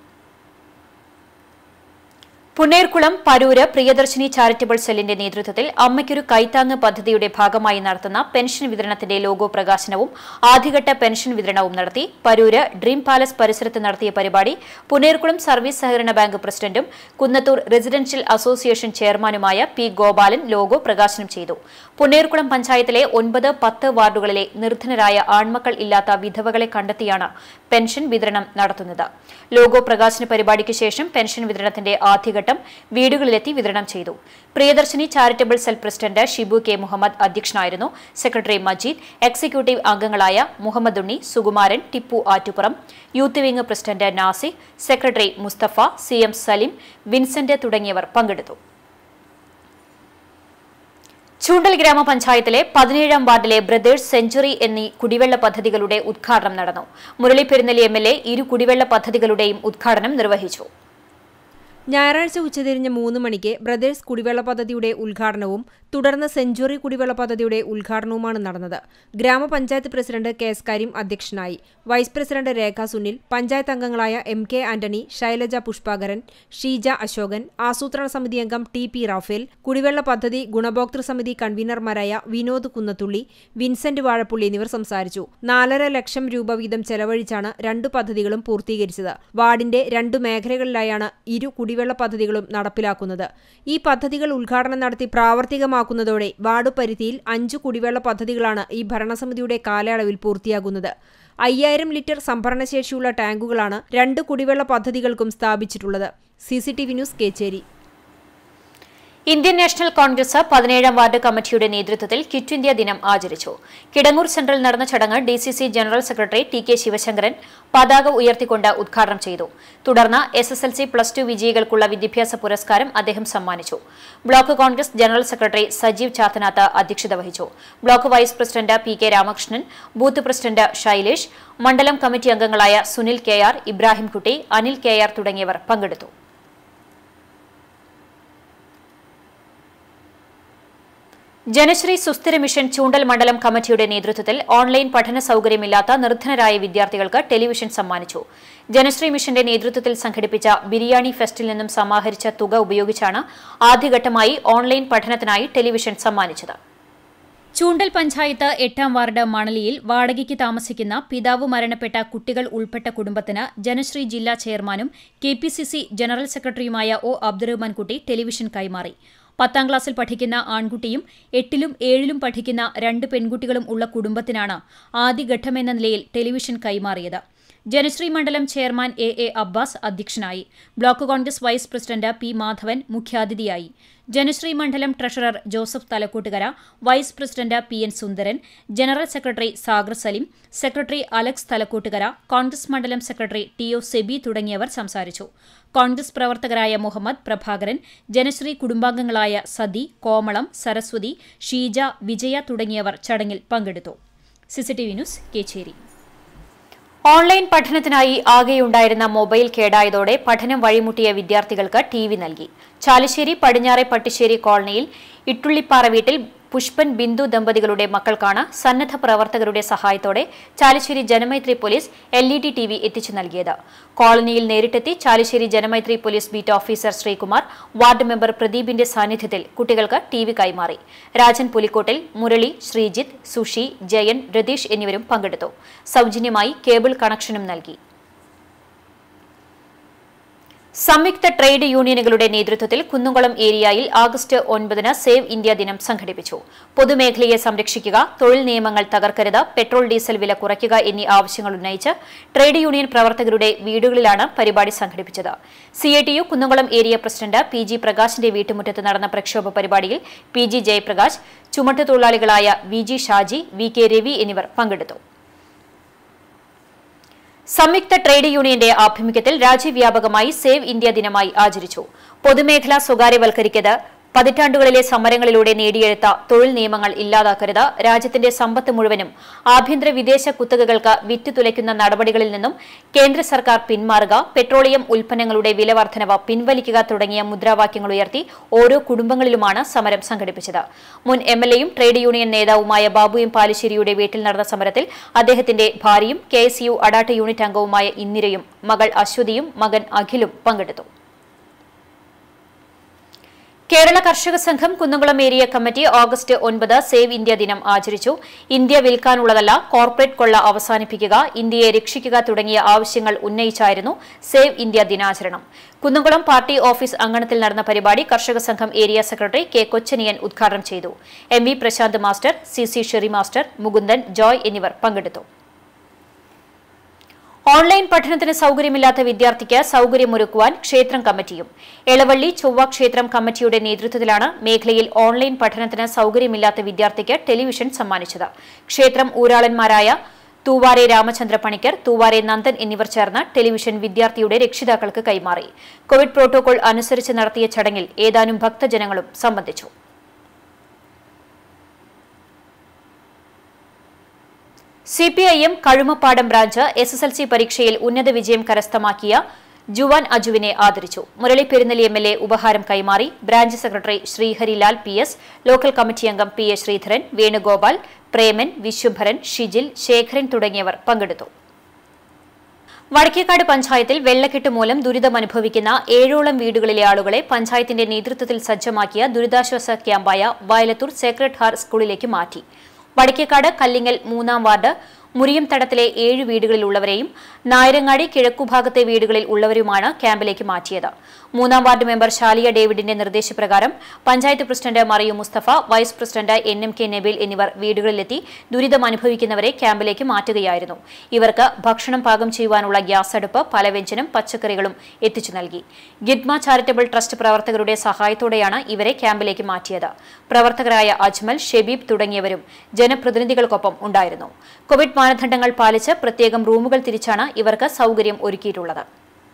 പുന്നേർകുളം പരൂര് പ്രിയദർശിനി ചാരിറ്റബിൾ സെല്ലിന്റെ നേതൃത്വത്തിൽ അമ്മയ്ക്കൊരു കൈത്താങ്ങ് പദ്ധതിയുടെ ഭാഗമായി നടത്തുന്ന പെൻഷൻ വിതരണത്തിന്റെ ലോഗോ പ്രകാശനവും ആദ്യഘട്ട പെൻഷൻ വിതരണവും നടത്തി പരൂര് ഡ്രീം പാലസ് പരിസരത്ത് നടത്തിയ പരിപാടി പുന്നേർകുളം സർവീസ് സഹകരണ ബാങ്ക് പ്രസിഡന്റും കുന്നത്തൂർ റെസിഡൻഷ്യൽ അസോസിയേഷൻ ചെയർമാനുമായ പി ഗോപാലൻ ലോഗോ പ്രകാശനം ചെയ്തു പുന്നേർകുളം പഞ്ചായത്തിലെ ഒൻപത് പത്ത് വാർഡുകളിലെ നിർധനരായ ആൺമക്കൾ ഇല്ലാത്ത വിധവകളെ കണ്ടെത്തിയാണ് പെൻഷൻ വിതരണം നടത്തുന്നത് ലോഗോ പ്രകാശന പരിപാടിക്ക് ശേഷം പെൻഷൻ വിതരണത്തിന്റെ ആദ്യഘട്ടം വീടുകളിലെത്തി വിതരണം ചെയ്തു Priyadarshini charitable cell president Shibu K Muhammad അധ്യക്ഷനായിരുന്നു സെക്രട്ടറി മജീദ് എക്സിക്യൂട്ടീവ് അംഗങ്ങളായ Muhammad Unni Sukumaran Tippu Attupuram youth wing president Nasir secretary Musthafa C M Salim Vincent തുടങ്ങിയവർ പങ്കെടുത്തു ചൂണ്ടൽ ഗ്രാമപഞ്ചായത്തിലെ പതിനേഴാം വാർഡിലെ ബ്രദേഴ്സ് സെഞ്ചുറി എന്നീ കുടിവെള്ള പദ്ധതികളുടെ ഉദ്ഘാടനം നടന്നു Murali Perunnali M L A ഇരു കുടിവെള്ള പദ്ധതികളുടെയും ഉദ്ഘാടനം നിർവഹിച്ചു ഞായറാഴ്ച ഉച്ചതിരിഞ്ഞ് മൂന്ന് മണിക്ക് ബ്രദേഴ്സ് കുടിവെള്ള പദ്ധതിയുടെ ഉദ്ഘാടനവും തുടർന്ന് സെഞ്ചുറി കുടിവെള്ള പദ്ധതിയുടെ ഉദ്ഘാടനവുമാണ് നടന്നത് ഗ്രാമപഞ്ചായത്ത് പ്രസിഡന്റ് കെ എസ് കരീം അധ്യക്ഷനായി വൈസ് പ്രസിഡന്റ് രേഖ സുനിൽ പഞ്ചായത്ത് അംഗങ്ങളായ M K Antony Shailaja Pushpakaran Sheeja Ashokan ആസൂത്രണ സമിതി അംഗം ടി പി റാഫേൽ കുടിവെള്ള പദ്ധതി ഗുണഭോക്തൃ സമിതി കൺവീനർമാരായ വിനോദ് കുന്നത്തുള്ളി വിൻസെന്റ് വാഴപ്പുള്ളി എന്നിവർ സംസാരിച്ചു നാലര ലക്ഷം രൂപ വീതം ചെലവഴിച്ചാണ് രണ്ടു പദ്ധതികളും പൂർത്തീകരിച്ചത് വാർഡിന്റെ രണ്ടു മേഖലകളിലായാണ് ഇരു കുടിവെള്ള പദ്ധതികളും നടപ്പിലാക്കുന്നത് ഈ പദ്ധതികൾ ഉദ്ഘാടനം നടത്തി പ്രാവർത്തികമാക്കുന്നതോടെ വാർഡ് പരിധിയിൽ അഞ്ചു കുടിവെള്ള പദ്ധതികളാണ് ഈ ഭരണസമിതിയുടെ കാലയളവിൽ പൂർത്തിയാകുന്നത് അയ്യായിരം ലിറ്റർ സംഭരണശേഷിയുള്ള ടാങ്കുകളാണ് രണ്ട് കുടിവെള്ള പദ്ധതികൾക്കും സ്ഥാപിച്ചിട്ടുള്ളത് C C T V news Kechery Indian National Congress പതിനേഴാം വാർഡ് കമ്മിറ്റിയുടെ നേതൃത്വത്തിൽ ക്വിറ്റ് ഇന്ത്യ ദിനം ആചരിച്ചു കിടങ്ങൂർ സെന്ററിൽ നടന്ന ചടങ്ങ് D C C general secretary T K Sivasankaran പതാക ഉയർത്തിക്കൊണ്ട് ഉദ്ഘാടനം ചെയ്തു തുടർന്ന് S S L C plus two വിജയികൾക്കുള്ള വിദ്യാഭ്യാസ പുരസ്കാരം അദ്ദേഹം സമ്മാനിച്ചു block Congress general secretary Sajeev Chathanath അധ്യക്ഷത വഹിച്ചു block vice president P K Ramakrishnan booth president Shailesh മണ്ഡലം കമ്മിറ്റി അംഗങ്ങളായ Sunil K R Ibrahimkutty Anil K R തുടങ്ങിയവർ പങ്കെടുത്തു ജനശ്രീ സുസ്ഥിര മിഷൻ ചൂണ്ടൽ മണ്ഡലം കമ്മിറ്റിയുടെ നേതൃത്വത്തിൽ ഓൺലൈൻ പഠന സൌകര്യമില്ലാത്ത നിർധനരായ വിദ്യാർത്ഥികൾക്ക് ടെലിവിഷൻ സമ്മാനിച്ചു ജനശ്രീ മിഷന്റെ നേതൃത്വത്തിൽ സംഘടിപ്പിച്ച ബിരിയാണി ഫെസ്റ്റിൽ നിന്നും സമാഹരിച്ച തുക ഉപയോഗിച്ചാണ് ആദ്യഘട്ടമായി ഓൺലൈൻ പഠനത്തിനായി ടെലിവിഷൻ സമ്മാനിച്ചത് ചൂണ്ടൽ പഞ്ചായത്ത് എട്ടാം വാർഡ് മണലിയിൽ വാടകയ്ക്ക് താമസിക്കുന്ന പിതാവ് മരണപ്പെട്ട കുട്ടികൾ ഉൾപ്പെട്ട കുടുംബത്തിന് ജനശ്രീ ജില്ലാ ചെയർമാനും K P C C general സെക്രട്ടറിയുമായ ഒ അബ്ദുറഹ്മാൻ കുട്ടി ടെലിവിഷൻ കൈമാറി പത്താം ക്ലാസ്സിൽ പഠിക്കുന്ന ആൺകുട്ടിയും എട്ടിലും ഏഴിലും പഠിക്കുന്ന രണ്ട് പെൺകുട്ടികളും ഉള്ള കുടുംബത്തിനാണ് ആദ്യഘട്ടമെന്ന നിലയിൽ ടെലിവിഷൻ കൈമാറിയത് ജനശ്രീ മണ്ഡലം ചെയർമാൻ എ എ അബ്ബാസ് അധ്യക്ഷനായി block Congress vice president P Madhavan മുഖ്യാതിഥിയായി ജനശ്രീ മണ്ഡലം treasurer Joseph Thalakkottukara vice president P N Sundaran general secretary Sagar Salim secretary Alex Thalakkottukara Congress മണ്ഡലം സെക്രട്ടറി ടി ഒ സെബി തുടങ്ങിയവർ സംസാരിച്ചു കോൺഗ്രസ് പ്രവർത്തകരായ മുഹമ്മദ് പ്രഭാകരൻ ജനശ്രീ കുടുംബാംഗങ്ങളായ സതി കോമളം സരസ്വതി ഷീജ വിജയ തുടങ്ങിയവർ ചടങ്ങിൽ പങ്കെടുത്തു സിസിടിവി ന്യൂസ് കേച്ചേരി ഓൺലൈൻ പഠനത്തിനായി ആകെയുണ്ടായിരുന്ന മൊബൈൽ കേടായതോടെ പഠനം വഴിമുട്ടിയ വിദ്യാർത്ഥികൾക്ക് ടി വി നൽകി ചാലിശ്ശേരി പടിഞ്ഞാറെ പട്ടിശ്ശേരി കോളനിയിൽ ഇട്ടുള്ളിപ്പാറ വീട്ടിൽ പുഷ്പൻ ബിന്ദു ദമ്പതികളുടെ മക്കൾക്കാണ് സന്നദ്ധ പ്രവർത്തകരുടെ സഹായത്തോടെ Chalissery Janamaithri police L E D T V എത്തിച്ചു നൽകിയത് കോളനിയിൽ നേരിട്ടെത്തി Chalissery Janamaithri police beat officer Sreekumar ward member പ്രദീപിന്റെ സാന്നിധ്യത്തിൽ കുട്ടികൾക്ക് ടി വി കൈമാറി രാജൻ പുലിക്കോട്ടിൽ മുരളി ശ്രീജിത്ത് സുഷി ജയൻ രതീഷ് എന്നിവരും പങ്കെടുത്തു സൗജന്യമായി കേബിൾ കണക്ഷനും നൽകി സംയുക്ത ട്രേഡ് യൂണിയനുകളുടെ നേതൃത്വത്തിൽ കുന്നുംകുളം ഏരിയയിൽ ആഗസ്റ്റ് ഒൻപതിന് സേവ് ഇന്ത്യ ദിനം സംഘടിപ്പിച്ചു പൊതുമേഖലയെ സംരക്ഷിക്കുക തൊഴിൽ നിയമങ്ങൾ തകർക്കരുത് പെട്രോൾ ഡീസൽ വില കുറയ്ക്കുക എന്നീ ആവശ്യങ്ങൾ ഉന്നയിച്ച് ട്രേഡ് യൂണിയൻ പ്രവർത്തകരുടെ വീടുകളിലാണ് പരിപാടി സംഘടിപ്പിച്ചത് CITU Kunnamkulam area president P G പ്രകാശിന്റെ വീട്ടുമുറ്റത്ത് നടന്ന പ്രക്ഷോഭ പരിപാടിയിൽ പി ജി ജയപ്രകാശ് ചുമട്ടുതൊഴിലാളികളായ V G Shaji V K Ravi എന്നിവർ പങ്കെടുത്തു സംയുക്ത ട്രേഡ് യൂണിയന്റെ ആഭിമുഖ്യത്തിൽ രാജ്യവ്യാപകമായി സേവ് ഇന്ത്യ ദിനമായി ആചരിച്ചു പൊതുമേഖല സ്വകാര്യവൽക്കരിക്കത് പതിറ്റാണ്ടുകളിലെ സമരങ്ങളിലൂടെ നേടിയെടുത്ത തൊഴിൽ നിയമങ്ങൾ ഇല്ലാതാക്കരുത് രാജ്യത്തിന്റെ സമ്പത്ത് മുഴുവനും ആഭ്യന്തര വിദേശ കുത്തകകൾക്ക് വിറ്റുതുലയ്ക്കുന്ന നടപടികളിൽ നിന്നും കേന്ദ്ര സർക്കാർ പിന്മാറുക പെട്രോളിയം ഉൽപ്പന്നങ്ങളുടെ വില വർധനവ് പിൻവലിക്കുക തുടങ്ങിയ മുദ്രാവാക്യങ്ങൾ ഉയർത്തി ഓരോ കുടുംബങ്ങളിലുമാണ് സമരം സംഘടിപ്പിച്ചത് മുൻ എം എൽ എയും ട്രേഡ് യൂണിയൻ നേതാവുമായ ബാബു എം പാലിശ്ശേരിയുടെ വീട്ടിൽ നടന്ന സമരത്തിൽ അദ്ദേഹത്തിന്റെ ഭാര്യയും K S U Adat unit അംഗവുമായ ഇന്ദിരയും മകൾ അശ്വതിയും മകൻ അഖിലും പങ്കെടുത്തു Kerala Karshaka Sangham Kunnamkulam area committee August ഒൻപത് സേവ് ഇന്ത്യ ദിനം ആചരിച്ചു ഇന്ത്യ വിൽക്കാനുള്ളതല്ല കോർപ്പറേറ്റ് കൊള്ള അവസാനിപ്പിക്കുക ഇന്ത്യയെ രക്ഷിക്കുക തുടങ്ങിയ ആവശ്യങ്ങൾ ഉന്നയിച്ചായിരുന്നു സേവ് ഇന്ത്യ ദിനാചരണം കുന്നംകുളം പാർട്ടി ഓഫീസ് അങ്കണത്തിൽ നടന്ന പരിപാടി കർഷക സംഘം ഏരിയ സെക്രട്ടറി കെ കൊച്ചനിയൻ ഉദ്ഘാടനം ചെയ്തു M V Prashanth master C C Sherry master Mukundan Joy എന്നിവർ പങ്കെടുത്തു ഓൺലൈൻ പഠനത്തിന് സൌകര്യമില്ലാത്ത വിദ്യാർത്ഥിക്ക് സൌകര്യമൊരുക്കുവാൻ ക്ഷേത്രം കമ്മിറ്റിയും എളവള്ളി ചൊവ്വ ക്ഷേത്രം കമ്മിറ്റിയുടെ നേതൃത്വത്തിലാണ് മേഖലയിൽ ഓൺലൈൻ പഠനത്തിന് സൌകര്യമില്ലാത്ത വിദ്യാർത്ഥിക്ക് ടെലിവിഷൻ സമ്മാനിച്ചത് ക്ഷേത്രം ഊരാളന്മാരായ തൂവാരെ രാമചന്ദ്ര പണിക്കർ തൂവാരെ നന്ദൻ എന്നിവർ ചേർന്ന് ടെലിവിഷൻ വിദ്യാർത്ഥിയുടെ രക്ഷിതാക്കൾക്ക് കൈമാറി കോവിഡ് പ്രോട്ടോകോൾ അനുസരിച്ച് നടത്തിയ ചടങ്ങിൽ ഏതാനും ഭക്തജനങ്ങളും സംബന്ധിച്ചു C P I M Kazhumappadam branch S S L C പരീക്ഷയിൽ ഉന്നത വിജയം കരസ്ഥമാക്കിയ ജുവാൻ അജുവിനെ ആദരിച്ചു Murali Perunnali M L A ഉപഹാരം കൈമാറി branch secretary Sreeharilal P S local committee അംഗം പി എ ശ്രീധരൻ വേണുഗോപാൽ പ്രേമൻ വിശ്വഭരൻ ഷിജിൽ ശേഖരൻ തുടങ്ങിയവർ പങ്കെടുത്തു വടക്കേക്കാട് പഞ്ചായത്തിൽ വെള്ളക്കെട്ട് മൂലം ദുരിതമനുഭവിക്കുന്ന ഏഴോളം വീടുകളിലെ ആളുകളെ പഞ്ചായത്തിന്റെ നേതൃത്വത്തിൽ സജ്ജമാക്കിയ ദുരിതാശ്വാസ ക്യാമ്പായ വയലത്തൂർ സേക്രഡ് ഹാർട്ട് സ്കൂളിലേക്ക് മാറ്റി വടക്കേക്കാട് കല്ലിങ്ങൽ മൂന്നാം വാർഡ് മുരിയം തടത്തിലെ ഏഴ് വീടുകളിലുള്ളവരെയും നായരങ്ങാടി കിഴക്കുഭാഗത്തെ വീടുകളിൽ ഉള്ളവരുമാണ് ക്യാമ്പിലേക്ക് മാറ്റിയത് മൂന്നാം വാർഡ് മെമ്പർ ഷാലിയ ഡേവിഡിന്റെ നിർദ്ദേശപ്രകാരം panchayat president Mariyu Musthafa vice president N M K Nabeel എന്നിവർ വീടുകളിലെത്തി ദുരിതം അനുഭവിക്കുന്നവരെ ക്യാമ്പിലേക്ക് മാറ്റുകയായിരുന്നു ഇവർക്ക് ഭക്ഷണം പാകം ചെയ്യുവാനുള്ള ഗ്യാസ് അടുപ്പ് പലവ്യഞ്ജനം പച്ചക്കറികളും എത്തിച്ചു നൽകി ഗിദ്മ ചാരിറ്റബിൾ ട്രസ്റ്റ് പ്രവർത്തകരുടെ സഹായത്തോടെയാണ് ഇവരെ ക്യാമ്പിലേക്ക് മാറ്റിയത് പ്രവർത്തകരായ അജ്മൽ ഷെബീബ് തുടങ്ങിയവരും ജനപ്രതിനിധികൾക്കൊപ്പം ഉണ്ടായിരുന്നു കോവിഡ് മാനദണ്ഡങ്ങൾ പാലിച്ച് പ്രത്യേകം റൂമുകൾ തിരിച്ചാണ് ഇവർക്ക് സൌകര്യം ഒരുക്കിയിട്ടുള്ളത്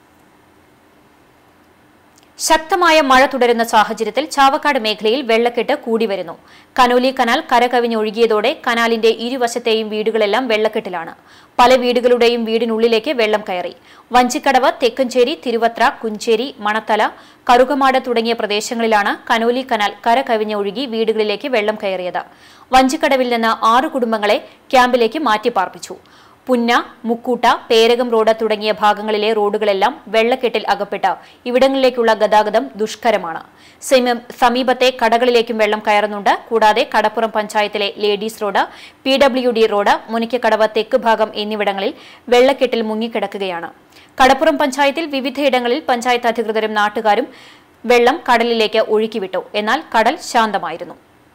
ശക്തമായ മഴ തുടരുന്ന സാഹചര്യത്തിൽ ചാവക്കാട് മേഖലയിൽ വെള്ളക്കെട്ട് കൂടി വരുന്നു കനോലി കനാൽ കരകവിഞ്ഞൊഴുകിയതോടെ കനാലിന്റെ ഇരുവശത്തെയും വീടുകളെല്ലാം വെള്ളക്കെട്ടിലാണ് പല വീടുകളുടെയും വീടിനുള്ളിലേക്ക് വെള്ളം കയറി വഞ്ചിക്കടവ് തെക്കഞ്ചേരി തിരുവത്ര കുഞ്ചേരി മണത്തല കറുകമാട് തുടങ്ങിയ പ്രദേശങ്ങളിലാണ് കനോലി കനാൽ കരകവിഞ്ഞൊഴുകി വീടുകളിലേക്ക് വെള്ളം കയറിയത് വഞ്ചിക്കടവിൽ നിന്ന് ആറ് കുടുംബങ്ങളെ ക്യാമ്പിലേക്ക് മാറ്റിപ്പാർപ്പിച്ചു പുന്ന മുക്കൂട്ട പേരകം റോഡ് തുടങ്ങിയ ഭാഗങ്ങളിലെ റോഡുകളെല്ലാം വെള്ളക്കെട്ടിൽ അകപ്പെട്ട് ഇവിടങ്ങളിലേക്കുള്ള ഗതാഗതം ദുഷ്കരമാണ് സമീ- സമീപത്തെ കടകളിലേക്കും വെള്ളം കയറുന്നുണ്ട് കൂടാതെ കടപ്പുറം പഞ്ചായത്തിലെ ladies road P W D road Munikkakkadavu തെക്ക് ഭാഗം എന്നിവിടങ്ങളിൽ വെള്ളക്കെട്ടിൽ മുങ്ങിക്കിടക്കുകയാണ് കടപ്പുറം പഞ്ചായത്തിൽ വിവിധയിടങ്ങളിൽ പഞ്ചായത്ത് അധികൃതരും നാട്ടുകാരും വെള്ളം കടലിലേക്ക് ഒഴുക്കിവിട്ടു എന്നാൽ കടൽ ശാന്തമായിരുന്നു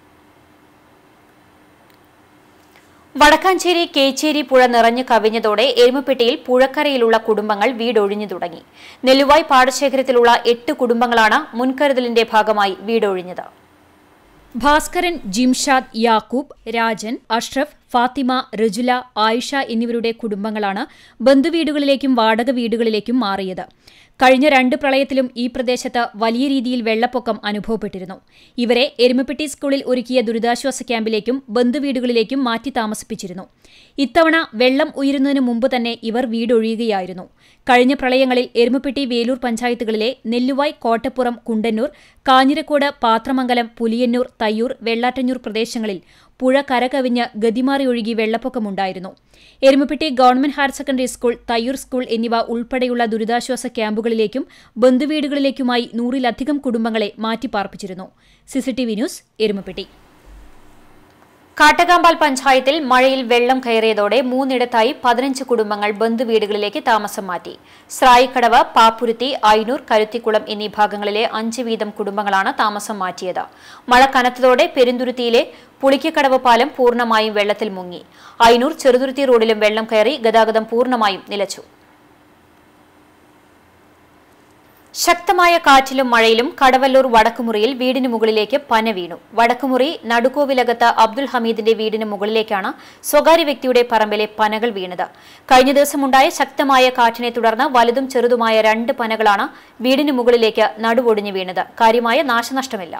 വടക്കാഞ്ചേരി കേച്ചേരി പുഴ നിറഞ്ഞു കവിഞ്ഞതോടെ എരുമപ്പെട്ടിയിൽ പുഴക്കരയിലുള്ള കുടുംബങ്ങൾ വീടൊഴിഞ്ഞു തുടങ്ങി നെല്ലുവായ് പാടശേഖരത്തിലുള്ള എട്ട് കുടുംബങ്ങളാണ് മുൻകരുതലിന്റെ ഭാഗമായി വീടൊഴിഞ്ഞത് ഭാസ്കരൻ ജിംഷാദ് യാക്കൂബ് രാജൻ അഷ്റഫ് ഫാത്തിമ റജുല ആയിഷ എന്നിവരുടെ കുടുംബങ്ങളാണ് ബന്ധുവീടുകളിലേക്കും വാടക വീടുകളിലേക്കും മാറിയത് കഴിഞ്ഞ രണ്ട് പ്രളയത്തിലും ഈ പ്രദേശത്ത് വലിയ രീതിയിൽ വെള്ളപ്പൊക്കം അനുഭവപ്പെട്ടിരുന്നു ഇവരെ എരുമപ്പെട്ടി സ്കൂളിൽ ഒരുക്കിയ ദുരിതാശ്വാസ ക്യാമ്പിലേക്കും ബന്ധുവീടുകളിലേക്കും മാറ്റി താമസിപ്പിച്ചിരുന്നു ഇത്തവണ വെള്ളം ഉയരുന്നതിന് മുമ്പ് തന്നെ ഇവർ വീടൊഴിയുകയായിരുന്നു കഴിഞ്ഞ പ്രളയങ്ങളിൽ എരുമപ്പെട്ടി വേലൂർ പഞ്ചായത്തുകളിലെ നെല്ലുവായ് കോട്ടപ്പുറം കുണ്ടന്നൂർ കാഞ്ഞിരക്കോട് പാത്രമംഗലം പുലിയന്നൂർ തയ്യൂർ വെള്ളാറ്റഞ്ഞൂർ പ്രദേശങ്ങളിൽ പുഴ കരകവിഞ്ഞ് ഗതിമാറി ഒഴുകി വെള്ളപ്പൊക്കമുണ്ടായിരുന്നു Erumapetty government higher secondary school Thayyur school എന്നിവ ഉൾപ്പെടെയുള്ള ദുരിതാശ്വാസ ക്യാമ്പുകളിലേക്കും ബന്ധുവീടുകളിലേക്കുമായി നൂറിലധികം കുടുംബങ്ങളെ മാറ്റിപ്പാർപ്പിച്ചിരുന്നു സിസിടിവി ന്യൂസ് എരുമപ്പെട്ടി കാട്ടകാമ്പാൽ പഞ്ചായത്തിൽ മഴയിൽ വെള്ളം കയറിയതോടെ മൂന്നിടത്തായി പതിനഞ്ച് കുടുംബങ്ങൾ ബന്ധുവീടുകളിലേക്ക് താമസം മാറ്റി സ്രായിക്കടവ് പാപ്പുരുത്തി ഐനൂർ കരുത്തിക്കുളം എന്നീ ഭാഗങ്ങളിലെ അഞ്ച് വീതം കുടുംബങ്ങളാണ് താമസം മാറ്റിയത് മഴ കനത്തതോടെ പെരുന്തുരുത്തിയിലെ പുളിക്കക്കടവ് പാലം പൂർണ്ണമായും വെള്ളത്തിൽ മുങ്ങി ഐനൂർ ചെറുതുരുത്തി റോഡിലും വെള്ളം കയറി ഗതാഗതം പൂർണ്ണമായും നിലച്ചു ശക്തമായ കാറ്റിലും മഴയിലും കടവല്ലൂർ വടക്കുമുറിയിൽ വീടിന് മുകളിലേക്ക് പന വീണു വടക്കുമുറി നടുക്കോവിലകത്ത് അബ്ദുൽ ഹമീദിന്റെ വീടിന് മുകളിലേക്കാണ് സ്വകാര്യ വ്യക്തിയുടെ പറമ്പിലെ പനകൾ വീണത് കഴിഞ്ഞ ദിവസമുണ്ടായ ശക്തമായ കാറ്റിനെ തുടർന്ന് വലുതും ചെറുതുമായ രണ്ട് പനകളാണ് വീടിന് മുകളിലേക്ക് നടുവൊടിഞ്ഞു വീണത് കാര്യമായ നാശനഷ്ടമില്ല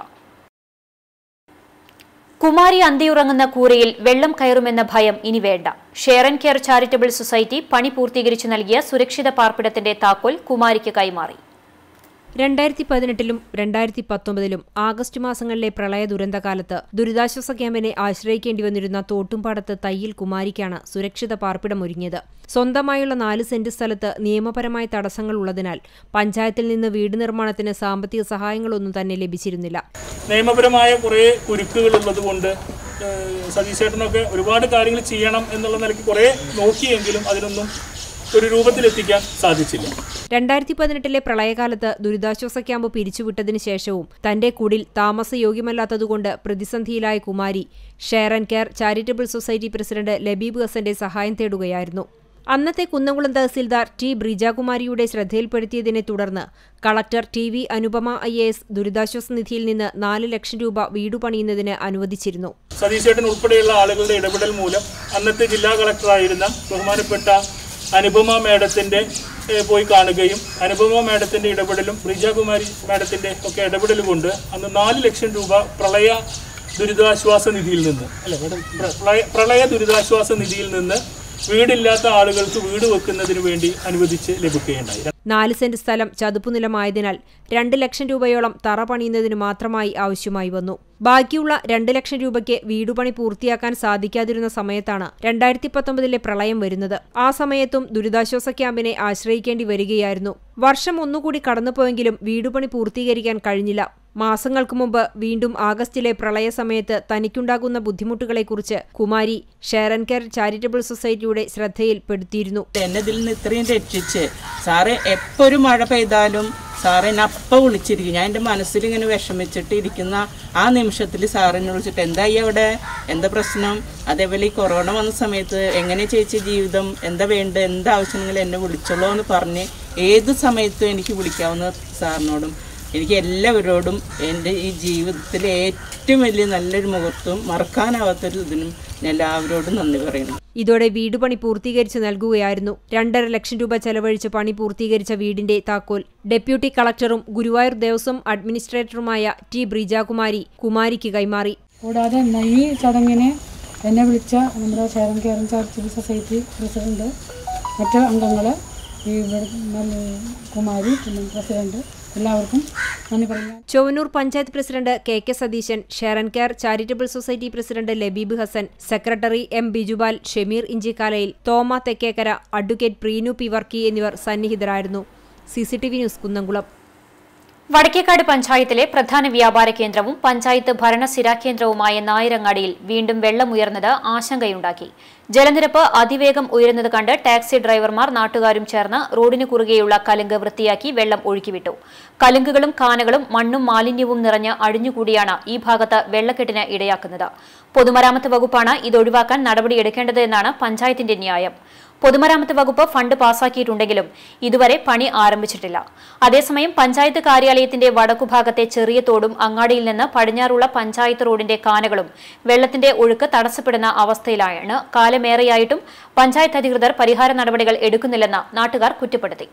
കുമാരി അന്തിയുറങ്ങുന്ന കൂരയിൽ വെള്ളം കയറുമെന്ന ഭയം ഇനി വേണ്ട share and care charitable society പണി പൂർത്തീകരിച്ചു നൽകിയ സുരക്ഷിത പാർപ്പിടത്തിന്റെ താക്കോൽ കുമാരിക്ക് കൈമാറി രണ്ടായിരത്തി പതിനെട്ടിലും രണ്ടായിരത്തി പത്തൊമ്പതിലും ആഗസ്റ്റ് മാസങ്ങളിലെ പ്രളയ ദുരന്തകാലത്ത് ദുരിതാശ്വാസ ക്യാമ്പിനെ ആശ്രയിക്കേണ്ടി വന്നിരുന്ന തോട്ടുംപാടത്ത് തയ്യിൽ കുമാരിക്കാണ് സുരക്ഷിത പാർപ്പിടമൊരുങ്ങിയത് സ്വന്തമായുള്ള നാല് സെന്റ് സ്ഥലത്ത് നിയമപരമായ തടസ്സങ്ങൾ ഉള്ളതിനാൽ പഞ്ചായത്തിൽ നിന്ന് വീട് നിർമ്മാണത്തിന് സാമ്പത്തിക സഹായങ്ങളൊന്നും തന്നെ ലഭിച്ചിരുന്നില്ല നിയമപരമായ കുറേ കുരുക്കുകളുള്ളത് കൊണ്ട് സതീശേട്ടനൊക്കെ ഒരുപാട് കാര്യങ്ങൾ ചെയ്യണം എന്നുള്ള നിലയ്ക്ക് കുറേ നോക്കിയെങ്കിലും അതിനൊന്നും ഒരു രൂപത്തിലെത്തിക്കാൻ സാധിച്ചില്ല രണ്ടായിരത്തി പതിനെട്ടിലെ പ്രളയകാലത്ത് ദുരിതാശ്വാസ ക്യാമ്പ് പിരിച്ചുവിട്ടതിനു ശേഷവും തന്റെ കുടിൽ താമസയോഗ്യമല്ലാത്തതുകൊണ്ട് പ്രതിസന്ധിയിലായ Kumari share and care charitable society president Labeeb ഹസന്റെ സഹായം തേടുകയായിരുന്നു അന്നത്തെ കുന്നംകുളം തഹസിൽദാർ ടി ബ്രിജാകുമാരിയുടെ ശ്രദ്ധയിൽപ്പെടുത്തിയതിനെ തുടർന്ന് collector T V Anupama I A S ദുരിതാശ്വാസ നിധിയിൽ നിന്ന് നാല് ലക്ഷം രൂപ വീടു പണിയുന്നതിന് അനുവദിച്ചിരുന്നു സതീശേട്ടൻ ഉൾപ്പെടെയുള്ള ആളുകളുടെ ഇടപെടൽ മൂലം അന്നത്തെ ജില്ലാ കളക്ടറായിരുന്ന ബഹുമാനപ്പെട്ട അനുപമ മേഡത്തിന്റെ ഏഹ്, പോയി കാണുകയും അനുപമ മേഡത്തിന്റെ ഇടപെടലും ബ്രിജാകുമാരി മേഡത്തിന്റെ ഒക്കെ ഇടപെടൽ കൊണ്ട് അന്ന് നാല് ലക്ഷം രൂപ പ്രളയ ദുരിതാശ്വാസ നിധിയിൽ നിന്ന് അല്ലെ മേഡം പ്ര- പ്രളയ- പ്രളയ ദുരിതാശ്വാസ നിധിയിൽ നിന്ന് വീടില്ലാത്ത ആളുകൾക്ക് വീട് വെക്കുന്നതിന് വേണ്ടി അനുവദിച്ച് ലഭിക്കുകയുണ്ടായി നാല് സെന്റ് സ്ഥലം ചതുപ്പുനിലമായതിനാൽ രണ്ട് ലക്ഷം രൂപയോളം തറ പണിയുന്നതിന് മാത്രമായി ആവശ്യമായി വന്നു ബാക്കിയുള്ള രണ്ട് ലക്ഷം രൂപയ്ക്ക് വീടുപണി പൂർത്തിയാക്കാൻ സാധിക്കാതിരുന്ന സമയത്താണ് രണ്ടായിരത്തി പത്തൊമ്പതിലെ പ്രളയം വരുന്നത് ആ സമയത്തും ദുരിതാശ്വാസ ക്യാമ്പിനെ ആശ്രയിക്കേണ്ടി വരികയായിരുന്നു വർഷം ഒന്നുകൂടി കടന്നുപോയെങ്കിലും വീടുപണി പൂർത്തീകരിക്കാൻ കഴിഞ്ഞില്ല മാസങ്ങൾക്ക് മുമ്പ് വീണ്ടും ആഗസ്റ്റിലെ പ്രളയ സമയത്ത് തനിക്കുണ്ടാകുന്ന ബുദ്ധിമുട്ടുകളെക്കുറിച്ച് Kumari share and care charitable സൊസൈറ്റിയുടെ ശ്രദ്ധയിൽപ്പെടുത്തിയിരുന്നു എന്നെ ഇതിൽ നിന്ന് ഇത്രയും രക്ഷിച്ച് സാറ് എപ്പോൾ ഒരു മഴ പെയ്താലും സാറ് എന്നെ അപ്പം വിളിച്ചിരിക്കും ഞാൻ എൻ്റെ മനസ്സിൽ ഇങ്ങനെ വിഷമിച്ചിട്ട് ഇരിക്കുന്ന ആ നിമിഷത്തിൽ സാർ എന്നെ വിളിച്ചിട്ട് എന്തായി അവിടെ എന്താ പ്രശ്നം അതേപോലെ ഈ കൊറോണ വന്ന സമയത്ത് എങ്ങനെ ചേച്ചി ജീവിതം എന്താ വേണ്ടത് എന്താവശ്യമെങ്കിലും എന്നെ വിളിച്ചോളൂ എന്ന് പറഞ്ഞ് ഏത് സമയത്തും എനിക്ക് വിളിക്കാവുന്ന സാറിനോടും എനിക്ക് എല്ലാവരോടും എൻ്റെ ഈ ജീവിതത്തിലെ ഏറ്റവും വലിയ നല്ലൊരു മുഹൂർത്തവും മറക്കാനാവാത്തൊരു ഇതിനും ഞാൻ എല്ലാവരോടും നന്ദി പറയുന്നു ഇതോടെ വീട് പണി പൂർത്തീകരിച്ച് നൽകുകയായിരുന്നു രണ്ടര ലക്ഷം രൂപ ചെലവഴിച്ച് പണി പൂർത്തീകരിച്ച വീടിന്റെ താക്കോൽ ഡെപ്യൂട്ടി കളക്ടറും ഗുരുവായൂർ ദേവസ്വം അഡ്മിനിസ്ട്രേറ്ററുമായ ടി ബ്രിജാകുമാരി കുമാരിക്ക് കൈമാറി കൂടാതെ ഇന്ന് ഈ ചടങ്ങിന് എന്നെ വിളിച്ച നമ്മുടെ ഷെയറും കെയറും ചാരിറ്റബിൾ സൊസൈറ്റി പ്രസിഡന്റ് മറ്റ് അംഗങ്ങൾ ഈ ഇവിടെ നല്ല കുമാരി പിന്നെ പ്രസിഡന്റ് എല്ലാവർക്കും നന്ദി പറയാം Chowwannur panchayat president K K Satheesan share and care charitable society president Labeeb Hasan secretary M Bijupal Shameer Inchikkalayil Thoma Thekkekara advocate Preenu P Varkey എന്നിവർ സന്നിഹിതരായിരുന്നു C C T V news Kunnamkulam Vadakkekad പഞ്ചായത്തിലെ പ്രധാന വ്യാപാര കേന്ദ്രവും പഞ്ചായത്ത് ഭരണസിരാ കേന്ദ്രവുമായ നായരങ്ങാടിയിൽ വീണ്ടും വെള്ളമുയർന്നത് ആശങ്കയുണ്ടാക്കി ജലനിരപ്പ് അതിവേഗം ഉയരുന്നത് കണ്ട് ടാക്സി ഡ്രൈവർമാർ നാട്ടുകാരും ചേർന്ന് റോഡിന് കുറുകെയുള്ള കലുങ്ക് വൃത്തിയാക്കി വെള്ളം ഒഴുക്കിവിട്ടു കലുങ്കുകളും കാനകളും മണ്ണും മാലിന്യവും നിറഞ്ഞ് അടിഞ്ഞുകൂടിയാണ് ഈ ഭാഗത്ത് വെള്ളക്കെട്ടിന് ഇടയാക്കുന്നത് പൊതുമരാമത്ത് വകുപ്പാണ് ഇത് ഒഴിവാക്കാൻ നടപടിയെടുക്കേണ്ടത് എന്നാണ് പഞ്ചായത്തിന്റെ ന്യായം പൊതുമരാമത്ത് വകുപ്പ് ഫണ്ട് പാസാക്കിയിട്ടുണ്ടെങ്കിലും ഇതുവരെ പണി ആരംഭിച്ചിട്ടില്ല അതേസമയം പഞ്ചായത്ത് കാര്യാലയത്തിന്റെ വടക്കുഭാഗത്തെ ചെറിയ തോടും അങ്ങാടിയിൽ നിന്ന് പടിഞ്ഞാറുള്ള പഞ്ചായത്ത് റോഡിന്റെ കാനകളും വെള്ളത്തിന്റെ ഒഴുക്ക് തടസ്സപ്പെടുന്ന അവസ്ഥയിലാണ് കാലമേറെയായിട്ടും പഞ്ചായത്ത് അധികൃതർ പരിഹാര നടപടികൾ എടുക്കുന്നില്ലെന്ന് നാട്ടുകാർ കുറ്റപ്പെടുത്തി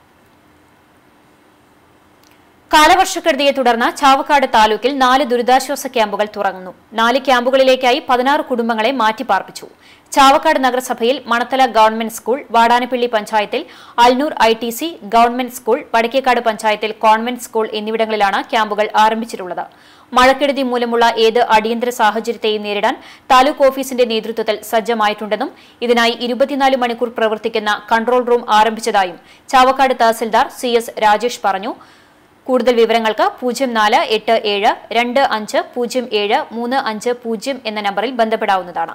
കാലവർഷക്കെടുതിയെ തുടർന്ന് ചാവക്കാട് താലൂക്കിൽ നാല് ദുരിതാശ്വാസ ക്യാമ്പുകൾ തുറന്നു നാല് ക്യാമ്പുകളിലേക്കായി പതിനാറ് കുടുംബങ്ങളെ മാറ്റിപ്പാർപ്പിച്ചു ചാവക്കാട് നഗരസഭയിൽ മണത്തല ഗവൺമെന്റ് സ്കൂൾ വാടാനപ്പള്ളി പഞ്ചായത്തിൽ Alnoor I T C government school Vadakkekad പഞ്ചായത്തിൽ കോൺവെന്റ് സ്കൂൾ എന്നിവിടങ്ങളിലാണ് ക്യാമ്പുകൾ ആരംഭിച്ചിട്ടുള്ളത് മഴക്കെടുതി മൂലമുള്ള ഏത് അടിയന്തര സാഹചര്യത്തെയും നേരിടാൻ താലൂക്ക് ഓഫീസിന്റെ നേതൃത്വത്തിൽ സജ്ജമായിട്ടുണ്ടെന്നും ഇതിനായി ഇരുപത്തിനാല് മണിക്കൂർ പ്രവർത്തിക്കുന്ന കൺട്രോൾ റൂം ആരംഭിച്ചതായും ചാവക്കാട് തഹസിൽദാർ സി എസ് രാജേഷ് പറഞ്ഞു കൂടുതൽ വിവരങ്ങൾക്ക് പൂജ്യം നാല് എട്ട് ഏഴ് രണ്ട് അഞ്ച് പൂജ്യം ഏഴ് മൂന്ന് അഞ്ച് പൂജ്യം എന്ന നമ്പറിൽ ബന്ധപ്പെടാവുന്നതാണ്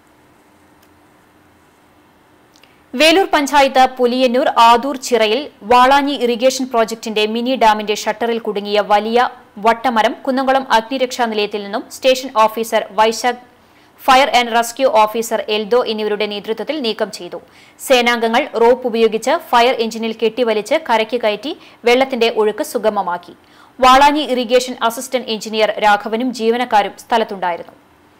വേലൂർ പഞ്ചായത്ത് പുലിയന്നൂർ ആദൂർ ചിറയിൽ വാളാഞ്ഞി ഇറിഗേഷൻ പ്രോജക്ടിന്റെ മിനി ഡാമിന്റെ ഷട്ടറിൽ കുടുങ്ങിയ വലിയ വട്ടമരം കുന്നംകുളം അഗ്നിരക്ഷാ നിലയത്തിൽ നിന്നും station officer Vaishakh fire and rescue officer Eldho എന്നിവരുടെ നേതൃത്വത്തിൽ നീക്കം ചെയ്തു സേനാംഗങ്ങൾ റോപ്പ് ഉപയോഗിച്ച് ഫയർ എഞ്ചിനിൽ കെട്ടിവലിച്ച് കരയ്ക്ക് കയറ്റി വെള്ളത്തിന്റെ ഒഴുക്ക് സുഗമമാക്കി വാളാനി ഇറിഗേഷൻ അസിസ്റ്റന്റ് എഞ്ചിനീയർ രാഘവനും ജീവനക്കാരും സ്ഥലത്തുണ്ടായിരുന്നു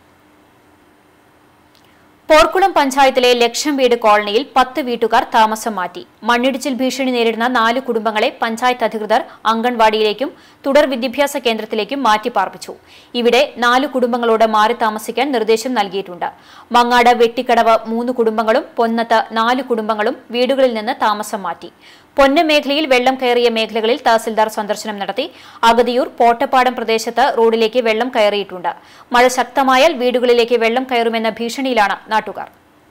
പോർക്കുളം പഞ്ചായത്തിലെ ലക്ഷം വീട് കോളനിയിൽ പത്ത് വീട്ടുകാർ താമസം മാറ്റി മണ്ണിടിച്ചിൽ ഭീഷണി നേരിടുന്ന നാല് കുടുംബങ്ങളെ പഞ്ചായത്ത് അധികൃതർ അംഗൻവാടിയിലേക്കും തുടർ വിദ്യാഭ്യാസ കേന്ദ്രത്തിലേക്കും മാറ്റിപ്പാർപ്പിച്ചു ഇവിടെ നാല് കുടുംബങ്ങളോട് മാറി താമസിക്കാൻ നിർദ്ദേശം നൽകിയിട്ടുണ്ട് മങ്ങാട് വെട്ടിക്കടവ് മൂന്ന് കുടുംബങ്ങളും പൊന്നത്ത് നാല് കുടുംബങ്ങളും വീടുകളിൽ നിന്ന് താമസം മാറ്റി പൊന്ന മേഖലയിൽ വെള്ളം കയറിയ മേഖലകളിൽ തഹസിൽദാർ സന്ദർശനം നടത്തി അഗതിയൂർ പോട്ടപ്പാടം പ്രദേശത്ത് റോഡിലേക്ക് വെള്ളം കയറിയിട്ടുണ്ട് മഴ ശക്തമായാൽ വീടുകളിലേക്ക് വെള്ളം കയറുമെന്ന ഭീഷണിയിലാണ് നാട്ടുകാർ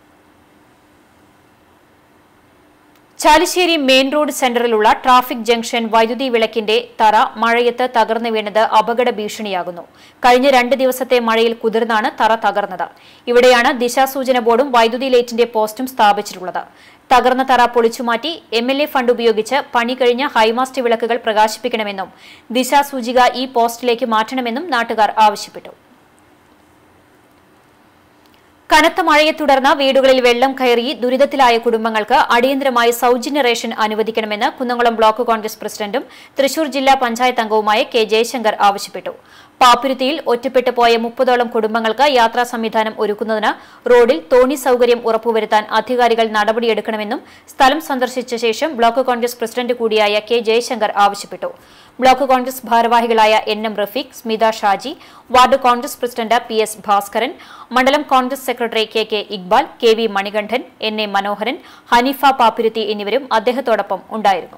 ചാലിശ്ശേരി മെയിൻ റോഡ് സെന്ററിലുള്ള ട്രാഫിക് ജംഗ്ഷൻ വൈദ്യുതി വിളക്കിന്റെ തറ മഴയത്ത് തകർന്നു വീണത് അപകട ഭീഷണിയാകുന്നു കഴിഞ്ഞ രണ്ട് ദിവസത്തെ മഴയിൽ കുതിർന്നാണ് തറ തകർന്നത് ഇവിടെയാണ് ദിശാസൂചന ബോർഡും വൈദ്യുതി ലൈറ്റിന്റെ പോസ്റ്റും സ്ഥാപിച്ചിട്ടുള്ളത് തകർന്ന തറ പൊളിച്ചുമാറ്റി എം എൽ എ ഫണ്ട് ഉപയോഗിച്ച് പണി കഴിഞ്ഞ ഹൈമാസ്റ്റ് വിളക്കുകൾ പ്രകാശിപ്പിക്കണമെന്നും ദിശാസൂചിക ഈ പോസ്റ്റിലേക്ക് മാറ്റണമെന്നും നാട്ടുകാർ ആവശ്യപ്പെട്ടു കനത്ത മഴയെ തുടർന്ന് വീടുകളിൽ വെള്ളം കയറി ദുരിതത്തിലായ കുടുംബങ്ങൾക്ക് അടിയന്തരമായി സൌജന്യ റേഷൻ അനുവദിക്കണമെന്ന് കുന്നംകുളം ബ്ലോക്ക് കോൺഗ്രസ് പ്രസിഡന്റും തൃശൂർ ജില്ലാ പഞ്ചായത്ത് അംഗവുമായ കെ ജയശങ്കർ ആവശ്യപ്പെട്ടു പാപ്പുരുത്തിയിൽ ഒറ്റപ്പെട്ടു പോയ മുപ്പതോളം കുടുംബങ്ങൾക്ക് യാത്രാ സംവിധാനം ഒരുക്കുന്നതിന് റോഡിൽ തോണി സൌകര്യം ഉറപ്പുവരുത്താൻ അധികാരികൾ നടപടിയെടുക്കണമെന്നും സ്ഥലം സന്ദർശിച്ച ശേഷം ബ്ലോക്ക് കോൺഗ്രസ് പ്രസിഡന്റ് കൂടിയായ കെ ജയശങ്കർ ആവശ്യപ്പെട്ടു ബ്ലോക്ക് കോൺഗ്രസ് ഭാരവാഹികളായ N M Rafeeq Smitha Shaji ward Congress president P S Bhaskaran മണ്ഡലം Congress secretary K K Iqbal K V Manikandan N A Manoharan Haneefa Pappuruthi എന്നിവരും അദ്ദേഹത്തോടൊപ്പം ഉണ്ടായിരുന്നു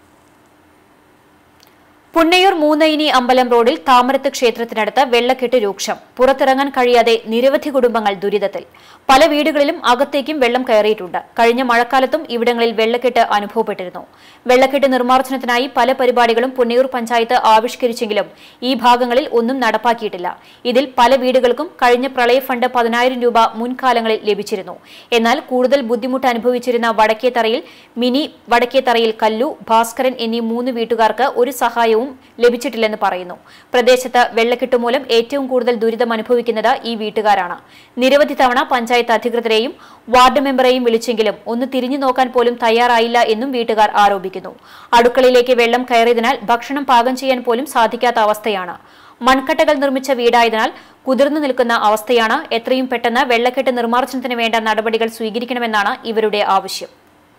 പുന്നയൂർ മൂന്നയിനി അമ്പലം റോഡിൽ താമരത്ത് ക്ഷേത്രത്തിനടുത്ത് വെള്ളക്കെട്ട് രൂക്ഷം പുറത്തിറങ്ങാൻ കഴിയാതെ നിരവധി കുടുംബങ്ങൾ ദുരിതത്തിൽ പല വീടുകളിലും അകത്തേക്കും വെള്ളം കയറിയിട്ടുണ്ട് കഴിഞ്ഞ മഴക്കാലത്തും ഇവിടങ്ങളിൽ വെള്ളക്കെട്ട് അനുഭവപ്പെട്ടിരുന്നു വെള്ളക്കെട്ട് നിർമ്മാർജ്ജനത്തിനായി പല പരിപാടികളും പുന്നയൂർ പഞ്ചായത്ത് ആവിഷ്കരിച്ചെങ്കിലും ഈ ഭാഗങ്ങളിൽ ഒന്നും നടപ്പാക്കിയിട്ടില്ല ഇതിൽ പല വീടുകൾക്കും കഴിഞ്ഞ പ്രളയ ഫണ്ട് പതിനായിരം രൂപ മുൻകാലങ്ങളിൽ ലഭിച്ചിരുന്നു എന്നാൽ കൂടുതൽ ബുദ്ധിമുട്ട് അനുഭവിച്ചിരുന്ന വടക്കേത്തറയിൽ മിനി വടക്കേത്തറയിൽ കല്ലു ഭാസ്കരൻ എന്നീ മൂന്ന് വീട്ടുകാർക്ക് ഒരു സഹായവും ലഭിച്ചിട്ടില്ലെന്ന് പറയുന്നു പ്രദേശത്ത് വെള്ളക്കെട്ട് മൂലം ഏറ്റവും കൂടുതൽ ദുരിതം അനുഭവിക്കുന്നത് ഈ വീട്ടുകാരാണ് നിരവധി തവണ പഞ്ചായത്ത് അധികൃതരെയും വാർഡ് മെമ്പറെയും വിളിച്ചെങ്കിലും ഒന്ന് തിരിഞ്ഞു നോക്കാൻ പോലും തയ്യാറായില്ല എന്നും വീട്ടുകാർ ആരോപിക്കുന്നു അടുക്കളയിലേക്ക് വെള്ളം കയറിയതിനാൽ ഭക്ഷണം പാകം ചെയ്യാൻ പോലും സാധിക്കാത്ത അവസ്ഥയാണ് മൺകട്ടകൾ നിർമ്മിച്ച വീടായതിനാൽ കുതിർന്നു നിൽക്കുന്ന അവസ്ഥയാണ് എത്രയും പെട്ടെന്ന് വെള്ളക്കെട്ട് നിർമ്മാർജ്ജനത്തിന് വേണ്ട നടപടികൾ സ്വീകരിക്കണമെന്നാണ് ഇവരുടെ ആവശ്യം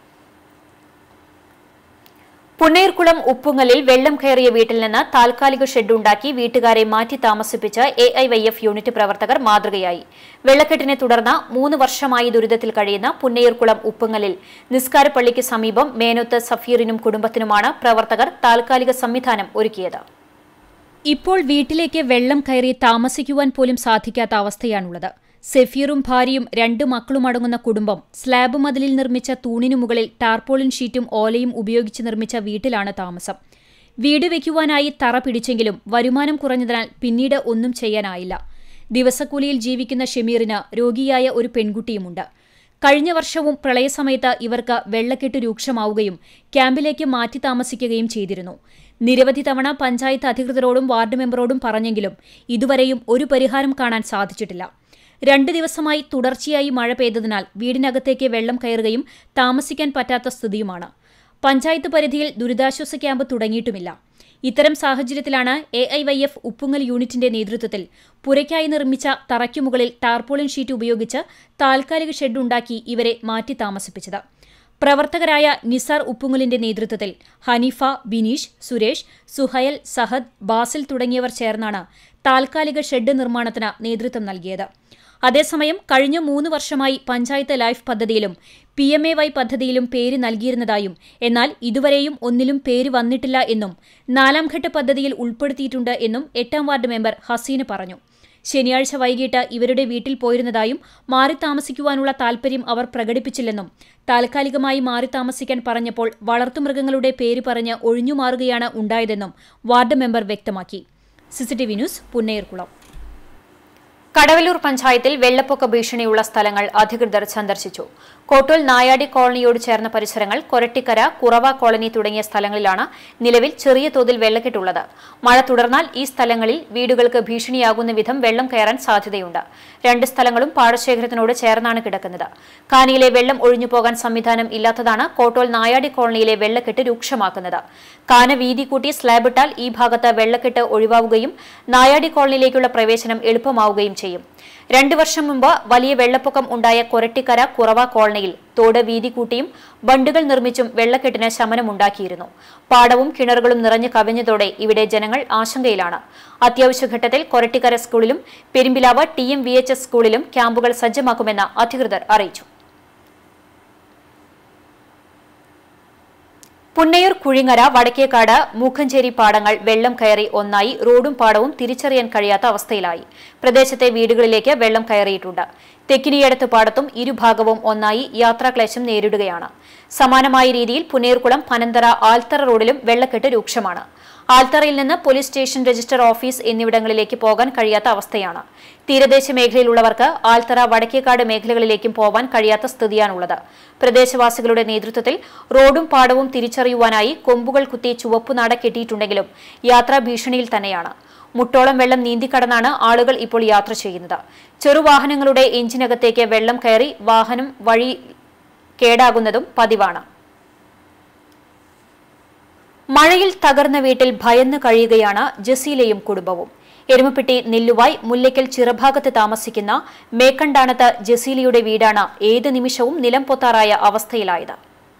പുന്നയൂർക്കുളം ഉപ്പുങ്ങലിൽ വെള്ളം കയറിയ വീട്ടിൽ നിന്ന് താൽക്കാലിക ഷെഡുണ്ടാക്കി വീട്ടുകാരെ മാറ്റി താമസിപ്പിച്ച് A I Y F unit പ്രവർത്തകർ മാതൃകയായി വെള്ളക്കെട്ടിനെ തുടർന്ന് മൂന്ന് വർഷമായി ദുരിതത്തിൽ കഴിയുന്ന പുന്നയൂർക്കുളം ഉപ്പുങ്ങലിൽ നിസ്കാരപ്പള്ളിക്ക് സമീപം മേനോത്ത് സഫീറിനും കുടുംബത്തിനുമാണ് പ്രവർത്തകർ താൽക്കാലിക സംവിധാനം ഒരുക്കിയത് ഇപ്പോൾ വീട്ടിലേക്ക് വെള്ളം കയറി താമസിക്കുവാൻ പോലും സാധിക്കാത്ത അവസ്ഥയാണുള്ളത് സെഫീറും ഭാര്യയും രണ്ട് മക്കളും അടങ്ങുന്ന കുടുംബം സ്ലാബ് മതിലിൽ നിർമ്മിച്ച തൂണിനു മുകളിൽ ടാർപോളിൻ ഷീറ്റും ഓലയും ഉപയോഗിച്ച് നിർമ്മിച്ച വീട്ടിലാണ് താമസം വീട് വയ്ക്കുവാനായി തറ പിടിച്ചെങ്കിലും വരുമാനം കുറഞ്ഞതിനാൽ പിന്നീട് ഒന്നും ചെയ്യാനായില്ല ദിവസക്കൂലിയിൽ ജീവിക്കുന്ന ഷമീറിന് രോഗിയായ ഒരു പെൺകുട്ടിയുമുണ്ട് കഴിഞ്ഞ വർഷവും പ്രളയസമയത്ത് ഇവർക്ക് വെള്ളക്കെട്ട് രൂക്ഷമാവുകയും ക്യാമ്പിലേക്ക് മാറ്റി താമസിക്കുകയും ചെയ്തിരുന്നു നിരവധി തവണ പഞ്ചായത്ത് അധികൃതരോടും വാർഡ് മെമ്പറോടും പറഞ്ഞെങ്കിലും ഇതുവരെയും ഒരു പരിഹാരം കാണാൻ സാധിച്ചിട്ടില്ല രണ്ട് ദിവസമായി തുടർച്ചയായി മഴ പെയ്തതിനാൽ വീടിനകത്തേക്ക് വെള്ളം കയറുകയും താമസിക്കാൻ പറ്റാത്ത സ്ഥിതിയുമാണ് പഞ്ചായത്ത് പരിധിയിൽ ദുരിതാശ്വാസ ക്യാമ്പ് തുടങ്ങിയിട്ടുമില്ല ഇത്തരം സാഹചര്യത്തിലാണ് A I Y F Uppungal യൂണിറ്റിന്റെ നേതൃത്വത്തിൽ പുരയ്ക്കായി നിർമ്മിച്ച തറയ്ക്കുമുകളിൽ ടാർപോളിൻ ഷീറ്റ് ഉപയോഗിച്ച് താൽക്കാലിക ഷെഡ് ഉണ്ടാക്കി ഇവരെ മാറ്റി താമസിപ്പിച്ചത് പ്രവർത്തകരായ നിസാർ ഉപ്പുങ്ങലിന്റെ നേതൃത്വത്തിൽ ഹനീഫ ബിനീഷ് സുരേഷ് സുഹയൽ സഹദ് ബാസിൽ തുടങ്ങിയവർ ചേർന്നാണ് താൽക്കാലിക ഷെഡ് നിർമ്മാണത്തിന് നേതൃത്വം നൽകിയത് അതേസമയം കഴിഞ്ഞ മൂന്ന് വർഷമായി പഞ്ചായത്ത് ലൈഫ് പദ്ധതിയിലും പി എം എ വൈ പദ്ധതിയിലും പേര് നൽകിയിരുന്നതായും എന്നാൽ ഇതുവരെയും ഒന്നിലും പേര് വന്നിട്ടില്ല എന്നും നാലാം ഘട്ട പദ്ധതിയിൽ ഉൾപ്പെടുത്തിയിട്ടുണ്ട് എന്നും എട്ടാം വാർഡ് മെമ്പർ ഹസീന് പറഞ്ഞു ശനിയാഴ്ച വൈകിട്ട് ഇവരുടെ വീട്ടിൽ പോയിരുന്നതായും മാറി താമസിക്കുവാനുള്ള താൽപര്യം അവർ പ്രകടിപ്പിച്ചില്ലെന്നും താൽക്കാലികമായി മാറി താമസിക്കാൻ പറഞ്ഞപ്പോൾ വളർത്തുമൃഗങ്ങളുടെ പേര് പറഞ്ഞ് ഒഴിഞ്ഞുമാറുകയാണ് ഉണ്ടായതെന്നും വാർഡ് മെമ്പർ വ്യക്തമാക്കി സിസിടിവി ന്യൂസ് പുന്നയൂർകുളം കടവല്ലൂർ പഞ്ചായത്തിൽ വെള്ളപ്പൊക്ക ഭീഷണിയുള്ള സ്ഥലങ്ങൾ അധികൃതർ സന്ദർശിച്ചു കോട്ടൂൽ നായാടി കോളനിയോട് ചേർന്ന പരിസരങ്ങൾ കൊരട്ടിക്കര കുറവ കോളനി തുടങ്ങിയ സ്ഥലങ്ങളിലാണ് നിലവിൽ ചെറിയ തോതിൽ വെള്ളക്കെട്ടുള്ളത് മഴ തുടർന്നാൽ ഈ സ്ഥലങ്ങളിൽ വീടുകൾക്ക് ഭീഷണിയാകുന്ന വിധം വെള്ളം കയറാൻ സാധ്യതയുണ്ട് രണ്ട് സ്ഥലങ്ങളും പാടശേഖരത്തിനോട് ചേർന്നാണ് കിടക്കുന്നത് കാനിയിലെ വെള്ളം ഒഴിഞ്ഞു പോകാൻ സംവിധാനം ഇല്ലാത്തതാണ് കോട്ടോൽ നായാടി കോളനിയിലെ വെള്ളക്കെട്ട് രൂക്ഷമാക്കുന്നത് കാന വീതി കൂട്ടി സ്ലാബിട്ടാൽ ഈ ഭാഗത്ത് വെള്ളക്കെട്ട് ഒഴിവാവുകയും നായാടി കോളനിയിലേക്കുള്ള പ്രവേശനം എളുപ്പമാവുകയും ചെയ്യും രണ്ടു വർഷം മുമ്പ് വലിയ വെള്ളപ്പൊക്കം ഉണ്ടായ കൊരട്ടിക്കര കുറവ കോളനിയിൽ തോട് വീതി കൂട്ടിയും ബണ്ടുകൾ നിർമ്മിച്ചും വെള്ളക്കെട്ടിന് ശമനമുണ്ടാക്കിയിരുന്നു പാടവും കിണറുകളും നിറഞ്ഞു കവിഞ്ഞതോടെ ഇവിടെ ജനങ്ങൾ ആശങ്കയിലാണ് അത്യാവശ്യ ഘട്ടത്തിൽ കൊരട്ടിക്കര സ്കൂളിലും Perumpilavu T M V H S സ്കൂളിലും ക്യാമ്പുകൾ സജ്ജമാക്കുമെന്ന് അധികൃതർ അറിയിച്ചു പുന്നയൂർ കുഴിങ്ങര വടക്കേക്കാട് മൂക്കഞ്ചേരി പാടങ്ങൾ വെള്ളം കയറി ഒന്നായി റോഡും പാടവും തിരിച്ചറിയാൻ കഴിയാത്ത അവസ്ഥയിലായി പ്രദേശത്തെ വീടുകളിലേക്ക് വെള്ളം കയറിയിട്ടുണ്ട് തെക്കിനിയടത്ത് പാടത്തും ഇരുഭാഗവും ഒന്നായി യാത്രാക്ലേശം നേരിടുകയാണ് സമാനമായ രീതിയിൽ പുന്നയൂർകുളം പനന്തറ ആൽത്തറ റോഡിലും വെള്ളക്കെട്ട് രൂക്ഷമാണ് ആൽത്തറയിൽ നിന്ന് പോലീസ് സ്റ്റേഷൻ രജിസ്റ്റർ ഓഫീസ് എന്നിവിടങ്ങളിലേക്ക് പോകാൻ കഴിയാത്ത അവസ്ഥയാണ് തീരദേശ മേഖലയിലുള്ളവർക്ക് ആൽത്തറ വടക്കേക്കാട് മേഖലകളിലേക്കും പോവാൻ കഴിയാത്ത സ്ഥിതിയാണുള്ളത് പ്രദേശവാസികളുടെ നേതൃത്വത്തിൽ റോഡും പാടവും തിരിച്ചറിയുവാനായി കൊമ്പുകൾ കുത്തി ചുവപ്പുനാട കെട്ടിയിട്ടുണ്ടെങ്കിലും യാത്രാ ഭീഷണിയിൽ തന്നെയാണ് മുട്ടോളം വെള്ളം നീന്തിക്കടന്നാണ് ആളുകൾ ഇപ്പോൾ യാത്ര ചെയ്യുന്നത് ചെറുവാഹനങ്ങളുടെ എഞ്ചിനകത്തേക്ക് വെള്ളം കയറി വാഹനം വഴി കേടാകുന്നതും പതിവാണ് മഴയിൽ തകർന്ന വീട്ടിൽ ഭയന്ന് കഴിയുകയാണ് ജസീലയും കുടുംബവും എരുമപ്പെട്ടി നെല്ലുവായ് മുല്ലയ്ക്കൽ ചിറഭാഗത്ത് താമസിക്കുന്ന മേക്കണ്ടാണത്ത് ജസീലയുടെ വീടാണ് ഏത് നിമിഷവും നിലം പൊത്താറായ അവസ്ഥയിലായത്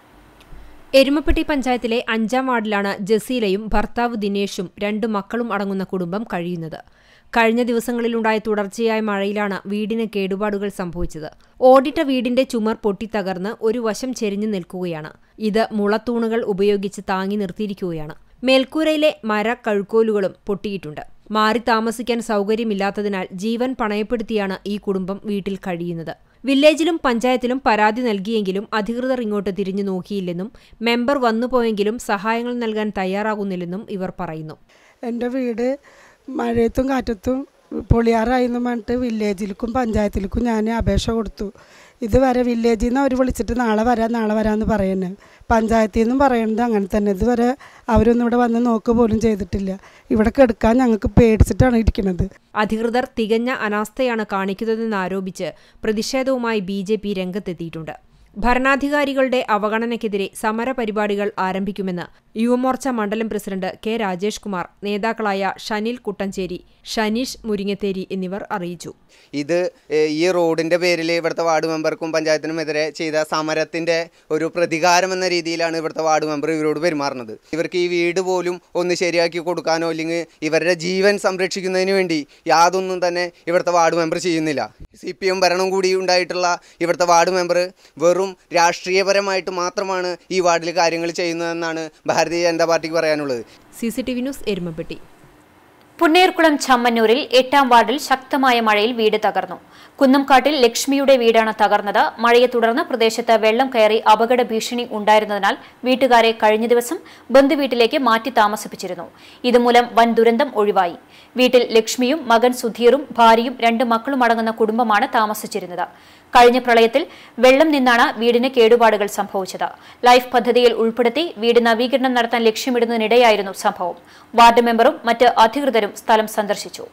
എരുമപ്പെട്ടി പഞ്ചായത്തിലെ അഞ്ചാം വാർഡിലാണ് ജസീലയും ഭർത്താവ് ദിനേശും രണ്ടു മക്കളും അടങ്ങുന്ന കുടുംബം കഴിയുന്നത് കഴിഞ്ഞ ദിവസങ്ങളിലുണ്ടായ തുടർച്ചയായ മഴയിലാണ് വീടിന് കേടുപാടുകൾ സംഭവിച്ചത് ഓടിട്ട വീടിന്റെ ചുമർ പൊട്ടിത്തകർന്ന് ഒരു വശം ചെരിഞ്ഞു നിൽക്കുകയാണ് ഇത് മുളത്തൂണുകൾ ഉപയോഗിച്ച് താങ്ങി നിർത്തിയിരിക്കുകയാണ് മേൽക്കൂരയിലെ മര കഴുക്കോലുകളും പൊട്ടിയിട്ടുണ്ട് മാറി താമസിക്കാൻ സൗകര്യമില്ലാത്തതിനാൽ ജീവൻ പണയപ്പെടുത്തിയാണ് ഈ കുടുംബം വീട്ടിൽ കഴിയുന്നത് വില്ലേജിലും പഞ്ചായത്തിലും പരാതി നൽകിയെങ്കിലും അധികൃതർ ഇങ്ങോട്ട് തിരിഞ്ഞു നോക്കിയില്ലെന്നും മെമ്പർ വന്നുപോയെങ്കിലും സഹായങ്ങൾ നൽകാൻ തയ്യാറാകുന്നില്ലെന്നും ഇവർ പറയുന്നു എൻ്റെ വീട് മഴയത്തും കാറ്റത്തും പൊളിയാറായിന്ന് പറഞ്ഞിട്ട് വില്ലേജിലേക്കും പഞ്ചായത്തിലേക്കും ഞാൻ അപേക്ഷ കൊടുത്തു ഇതുവരെ വില്ലേജിൽ നിന്ന് അവർ വിളിച്ചിട്ട് നാളെ വരാം നാളെ വരാമെന്ന് പറയുന്നത് പഞ്ചായത്തിൽ നിന്നും പറയുന്നത് അങ്ങനെ തന്നെ ഇതുവരെ അവരൊന്നും ഇവിടെ വന്ന് നോക്കുക പോലും ചെയ്തിട്ടില്ല ഇവിടെ കെടുക്കാൻ ഞങ്ങൾക്ക് പേടിച്ചിട്ടാണ് ഇരിക്കുന്നത് അധികൃതർ തികഞ്ഞ അനാസ്ഥയാണ് കാണിക്കുന്നതെന്ന് ആരോപിച്ച് പ്രതിഷേധവുമായി ബി ജെ പി രംഗത്തെത്തിയിട്ടുണ്ട് ഭരണാധികാരികളുടെ അവഗണനയ്ക്കെതിരെ സമരപരിപാടികൾ ആരംഭിക്കുമെന്ന് യുവമോർച്ച മണ്ഡലം പ്രസിഡന്റ് കെ രാജേഷ് കുമാർ നേതാക്കളായ ഷനിൽ കുട്ടഞ്ചേരി ഷനീഷ് മുരിങ്ങത്തേരി എന്നിവർ അറിയിച്ചു ഇത് ഏഹ്, ഈ റോഡിൻ്റെ പേരിൽ ഇവിടുത്തെ വാർഡ് മെമ്പർക്കും പഞ്ചായത്തിനുമെതിരെ ചെയ്ത സമരത്തിൻ്റെ ഒരു പ്രതികാരം എന്ന രീതിയിലാണ് ഇവിടുത്തെ വാർഡ് മെമ്പർ ഇവരോട് പെരുമാറുന്നത് ഇവർക്ക് ഈ വീട് പോലും ഒന്ന് ശരിയാക്കി കൊടുക്കാനോ അല്ലെങ്കിൽ ഇവരുടെ ജീവൻ സംരക്ഷിക്കുന്നതിന് വേണ്ടി യാതൊന്നും തന്നെ ഇവിടുത്തെ വാർഡ് മെമ്പർ ചെയ്യുന്നില്ല സി പി എം ഭരണം കൂടി ഉണ്ടായിട്ടുള്ള ഇവിടുത്തെ വാർഡ് മെമ്പർ വെറും രാഷ്ട്രീയപരമായിട്ട് മാത്രമാണ് ഈ വാർഡിൽ കാര്യങ്ങൾ ചെയ്യുന്നതെന്നാണ് ഭാരതീയ ജനതാ പാർട്ടിക്ക് പറയാനുള്ളത് C C T V news Erumapetty Punnerkulam ചമ്മന്നൂരിൽ എട്ടാം വാർഡിൽ ശക്തമായ മഴയിൽ വീട് തകർന്നു കുന്നംകാട്ടിൽ ലക്ഷ്മിയുടെ വീടാണ് തകർന്നത് മഴയെ തുടർന്ന് പ്രദേശത്ത് വെള്ളം കയറി അപകട ഭീഷണി ഉണ്ടായിരുന്നതിനാൽ വീട്ടുകാരെ കഴിഞ്ഞ ദിവസം ബന്ധുവീട്ടിലേക്ക് മാറ്റി താമസിപ്പിച്ചിരുന്നു ഇതുമൂലം വൻ ദുരന്തം ഒഴിവായി വീട്ടിൽ ലക്ഷ്മിയും മകൻ സുധീറും ഭാര്യയും രണ്ട് മക്കളും അടങ്ങുന്ന കുടുംബമാണ് താമസിച്ചിരുന്നത് കഴിഞ്ഞ പ്രളയത്തിൽ വെള്ളം നിന്നാണ് വീടിന് കേടുപാടുകൾ സംഭവിച്ചത് ലൈഫ് പദ്ധതിയിൽ ഉൾപ്പെടുത്തി വീട് നവീകരണം നടത്താൻ ലക്ഷ്യമിടുന്നതിനിടെയായിരുന്നു സംഭവം വാർഡ് മെമ്പറും മറ്റ് അധികൃതരും സ്ഥലം സന്ദർശിച്ചു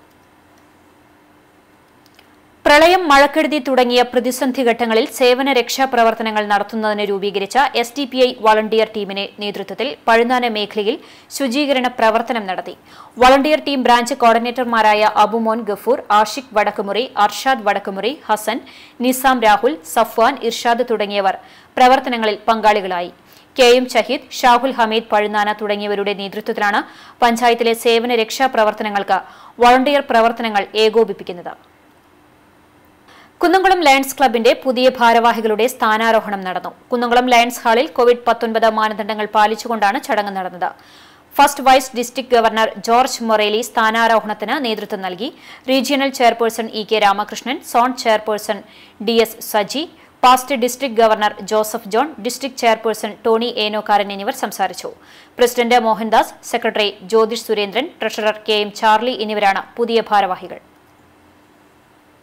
പ്രളയം മഴക്കെടുതി തുടങ്ങിയ പ്രതിസന്ധി ഘട്ടങ്ങളിൽ സേവന രക്ഷാ പ്രവർത്തനങ്ങൾ നടത്തുന്നതിന് രൂപീകരിച്ച S D P I volunteer ടീമിന്റെ നേതൃത്വത്തിൽ പഴുന്നാന മേഖലയിൽ ശുചീകരണ പ്രവർത്തനം നടത്തി വളണ്ടിയർ ടീം ബ്രാഞ്ച് കോർഡിനേറ്റർമാരായ അബുമോൻ ഗഫൂർ ആഷിഖ് വടക്കുമുറി അർഷാദ് വടക്കുമുറി ഹസൻ നിസാം രാഹുൽ സഫ്വാൻ ഇർഷാദ് തുടങ്ങിയവർ പ്രവർത്തനങ്ങളിൽ പങ്കാളികളായി കെ എം ഷഹീദ് ഷാഹുൽ ഹമീദ് പഴുന്നാന തുടങ്ങിയവരുടെ നേതൃത്വത്തിലാണ് പഞ്ചായത്തിലെ സേവന രക്ഷാ പ്രവർത്തനങ്ങൾക്ക് വളണ്ടിയർ പ്രവർത്തനങ്ങൾ ഏകോപിപ്പിക്കുന്നത് കുന്നംകുളം ലയൺസ് ക്ലബിന്റെ പുതിയ ഭാരവാഹികളുടെ സ്ഥാനാരോഹണം നടന്നു കുന്നംകുളം ലയൺസ് ഹാളിൽ കോവിഡ് പത്തൊൻപത് മാനദണ്ഡങ്ങൾ പാലിച്ചുകൊണ്ടാണ് ചടങ്ങ് നടന്നത് first vice district governor George Morely സ്ഥാനാരോഹണത്തിന് നേതൃത്വം നൽകി regional chairperson E K Ramakrishnan zone chairperson D S Saji past district governor Joseph John district chairperson Tony Enokkaran എന്നിവർ സംസാരിച്ചു president Mohandas secretary Jyothish Surendran treasurer K M Charlie എന്നിവരാണ് പുതിയ ഭാരവാഹികൾ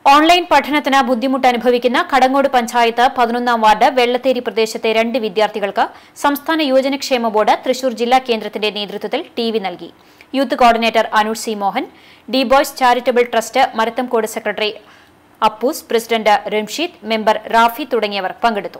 ഓൺലൈൻ പഠനത്തിന് ബുദ്ധിമുട്ട് അനുഭവിക്കുന്ന കടങ്ങോട് പഞ്ചായത്ത് പതിനൊന്നാം വാർഡ് വെള്ളത്തേരി പ്രദേശത്തെ രണ്ട് വിദ്യാർത്ഥികൾക്ക് സംസ്ഥാന യുവജനക്ഷേമ ബോർഡ് തൃശൂർ ജില്ലാ കേന്ദ്രത്തിന്റെ നേതൃത്വത്തിൽ ടി വി നൽകി youth coordinator Anush C Mohan D boys charitable trust Marathamkode secretary Appus president Ramsheed member Rafi തുടങ്ങിയവർ പങ്കെടുത്തു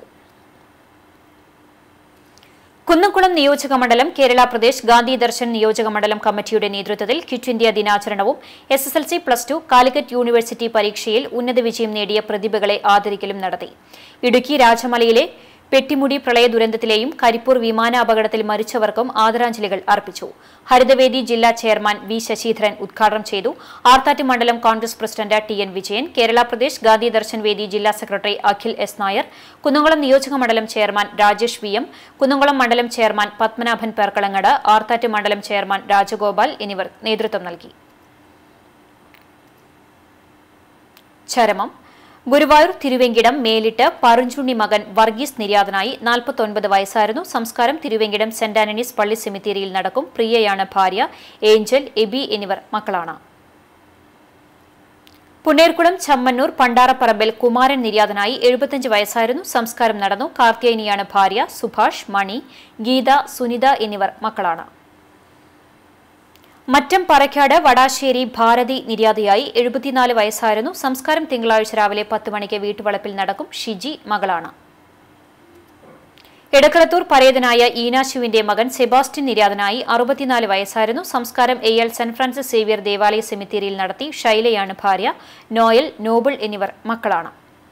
കുന്നംകുളം നിയോജക മണ്ഡലം കേരള പ്രദേശ് ഗാന്ധി ദർശൻ നിയോജക മണ്ഡലം കമ്മിറ്റിയുടെ നേതൃത്വത്തിൽ ക്വിറ്റ് ഇന്ത്യ ദിനാചരണവും S S L C plus two Calicut university പരീക്ഷയിൽ ഉന്നത വിജയം നേടിയ പ്രതിഭകളെ ആദരിക്കലും നടത്തി ഇടുക്കി രാജമലയിലെ പെട്ടിമുടി പ്രളയ ദുരന്തത്തിലെയും കരിപ്പൂർ വിമാനാപകടത്തിൽ മരിച്ചവർക്കും ആദരാഞ്ജലികൾ അർപ്പിച്ചു ഹരിതവേദി ജില്ലാ ചെയർമാൻ വി ശശിധരൻ ഉദ്ഘാടനം ചെയ്തു ആർത്താറ്റ് മണ്ഡലം Congress president T N Vijayan Kerala Pradesh Gandhi Darshan Vedi ജില്ലാ സെക്രട്ടറി അഖിൽ എസ് നായർ കുന്നംകുളം നിയോജക മണ്ഡലം chairman Rajesh V M Kunnamkulam മണ്ഡലം ചെയർമാൻ പത്മനാഭൻ പേർക്കളങ്ങട് ആർത്താറ്റ് മണ്ഡലം ചെയർമാൻ രാജഗോപാൽ എന്നിവർ നേതൃത്വം നൽകി ചരമം ഗുരുവായൂർ തിരുവെങ്കിടം മേലിട്ട് പറുഞ്ചുണ്ണി മകൻ വർഗീസ് നിര്യാതനായി നാൽപ്പത്തൊൻപത് വയസ്സായിരുന്നു സംസ്കാരം തിരുവെങ്കിടം സെന്റ് ആന്റണീസ് പള്ളി സെമിത്തേരിയിൽ നടക്കും പ്രിയയാണ് ഭാര്യ ഏഞ്ചൽ എബി എന്നിവർ മക്കളാണ് പുന്നേർകുളം ചമ്മന്നൂർ പണ്ടാറപ്പറമ്പിൽ കുമാരൻ നിര്യാതനായി എഴുപത്തിയഞ്ച് വയസ്സായിരുന്നു സംസ്കാരം നടന്നു കാർത്തിയായനിയാണ് ഭാര്യ സുഭാഷ് മണി ഗീത സുനിത എന്നിവർ മക്കളാണ് മറ്റം പറക്കാട് വടാശ്ശേരി ഭാരതി നിര്യാതയായി എഴുപത്തിനാല് വയസ്സായിരുന്നു സംസ്കാരം തിങ്കളാഴ്ച രാവിലെ പത്ത് മണിക്ക് വീട്ടുവളപ്പിൽ നടക്കും ഷിജി മകളാണ് എടക്കളത്തൂർ പരേതനായ ഈനാശുവിന്റെ മകൻ സെബാസ്റ്റ്യൻ നിര്യാതനായി അറുപത്തിനാല് വയസ്സായിരുന്നു സംസ്കാരം A L saint Francis Xavier ദേവാലയ സെമിത്തേരിയിൽ നടത്തി ഷൈലയാണ് ഭാര്യ നോയൽ നോബിൾ എന്നിവർ മക്കളാണ്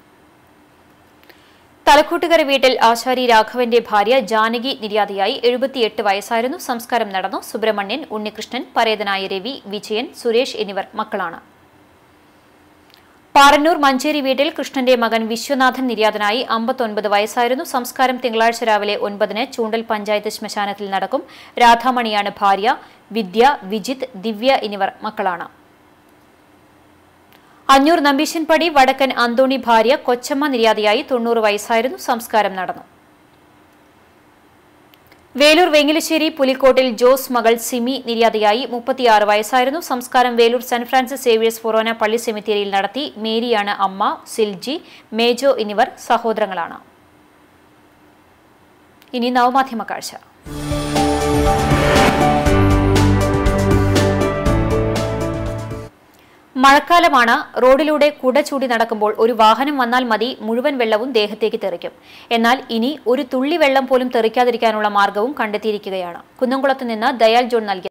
തലക്കൂട്ടുകര വീട്ടിൽ ആശാരി രാഘവന്റെ ഭാര്യ ജാനകി നിര്യാതയായി എഴുപത്തിയെട്ട് വയസ്സായിരുന്നു സംസ്കാരം നടന്നു സുബ്രഹ്മണ്യൻ ഉണ്ണികൃഷ്ണൻ പരേതനായ രവി വിജയൻ സുരേഷ് എന്നിവർ മക്കളാണ് പാറന്നൂർ മഞ്ചേരി വീട്ടിൽ കൃഷ്ണന്റെ മകൻ വിശ്വനാഥൻ നിര്യാതനായി അമ്പത്തൊൻപത് വയസ്സായിരുന്നു സംസ്കാരം തിങ്കളാഴ്ച രാവിലെ ഒൻപതിന് ചൂണ്ടൽ പഞ്ചായത്ത് ശ്മശാനത്തിൽ നടക്കും രാധാമണിയാണ് ഭാര്യ വിദ്യ വിജിത് ദിവ്യ എന്നിവർ മക്കളാണ് അഞ്ഞൂർ നമ്പീശൻപടി വടക്കൻ അന്തോണി ഭാര്യ കൊച്ചമ്മ നിര്യാതയായി തൊണ്ണൂറ് വയസ്സായിരുന്നു സംസ്കാരം നടന്നു വേലൂർ വെങ്ങിലശ്ശേരി പുലിക്കോട്ടിൽ ജോസ് മകൾ സിമി നിര്യാതയായി മുപ്പത്തിയാറ് വയസ്സായിരുന്നു സംസ്കാരം Velur saint Francis Xavier's forane പള്ളി സെമിത്തേരിയിൽ നടത്തി മേരിയാണ് അമ്മ സിൽജി മേജോ എന്നിവർ സഹോദരങ്ങളാണ് ഇനി നവമാധ്യമ കാഴ്ച മഴക്കാലമാണ് റോഡിലൂടെ കുട ചൂടി നടക്കുമ്പോൾ ഒരു വാഹനം വന്നാൽ മതി മുഴുവൻ വെള്ളവും ദേഹത്തേക്ക് തെറിക്കും എന്നാൽ ഇനി ഒരു തുള്ളി വെള്ളം പോലും തെറിക്കാതിരിക്കാനുള്ള മാർഗവും കണ്ടെത്തിയിരിക്കുകയാണ് കുന്നംകുളത്ത് നിന്ന് ദയാൽ ജോൺ നൽകിയ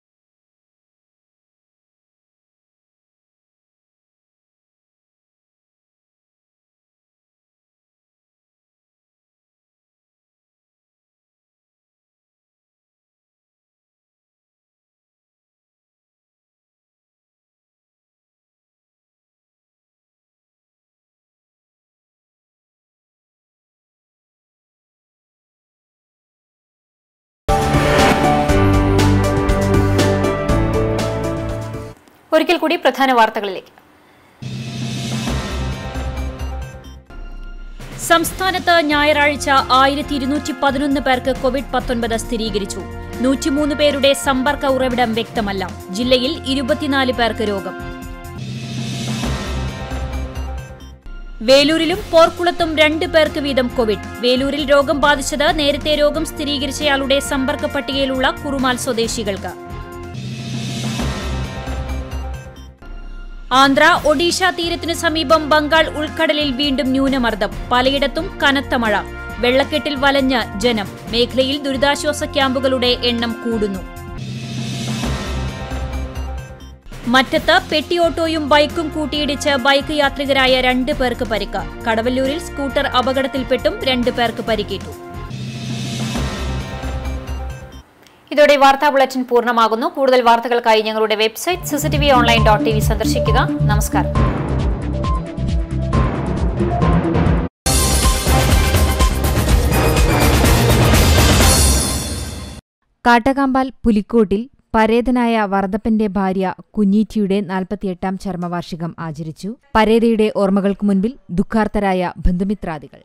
ഒരിക്കൽ കൂടി പ്രധാന വാർത്തകളിലേക്ക് സംസ്ഥാനത്ത് ഞായറാഴ്ച ആയിരത്തി ഇരുന്നൂറ്റി പതിനൊന്ന് പേർക്ക് കോവിഡ് പത്തൊൻപത് സ്ഥിരീകരിച്ചു നൂറ്റിമൂന്ന് പേരുടെ സമ്പർക്ക ഉറവിടം വ്യക്തമല്ല ജില്ലയിൽ ഇരുപത്തിനാല് പേർക്ക് രോഗം വേലൂരിലും പോർക്കുളത്തും രണ്ട് പേർക്ക് വീതം കോവിഡ് വേലൂരിൽ രോഗം ബാധിച്ചത് നേരത്തെ രോഗം സ്ഥിരീകരിച്ചയാളുടെ സമ്പർക്ക പട്ടികയിലുള്ള കുറുമാൽ സ്വദേശികൾക്ക് ആന്ധ്ര ഒഡീഷ തീരത്തിനു സമീപം ബംഗാൾ ഉൾക്കടലിൽ വീണ്ടും ന്യൂനമർദ്ദം പലയിടത്തും കനത്ത മഴ വെള്ളക്കെട്ടിൽ വലഞ്ഞ ജനം മേഖലയിൽ ദുരിതാശ്വാസ ക്യാമ്പുകളുടെ എണ്ണം കൂടുന്നു മറ്റത്ത് പെട്ടി ഓട്ടോയും ബൈക്കും കൂട്ടിയിടിച്ച് ബൈക്ക് യാത്രികരായ രണ്ട് പേർക്ക് പരിക്ക് കടവല്ലൂരിൽ സ്കൂട്ടർ അപകടത്തിൽപ്പെട്ടും രണ്ട് പേർക്ക് പരിക്കേറ്റു ഇതോടെ വാർത്താ ബുള്ളറ്റിൻ പൂർണ്ണമാകുന്നു കൂടുതൽ വാർത്തകൾക്കായി ഞങ്ങളുടെ website CCTV online dot T V സന്ദർശിക്കുക നമസ്കാരം കാട്ടകാമ്പാൽ പുലിക്കോട്ടിൽ പരേതനായ വർദ്ധപ്പന്റെ ഭാര്യ കുഞ്ഞീറ്റിയുടെ നാൽപ്പത്തിയെട്ടാം ചരമവാർഷികം ആചരിച്ചു പരേതയുടെ ഓർമ്മകൾക്ക് മുൻപിൽ ദുഃഖാർത്തരായ ബന്ധുമിത്രാദികൾ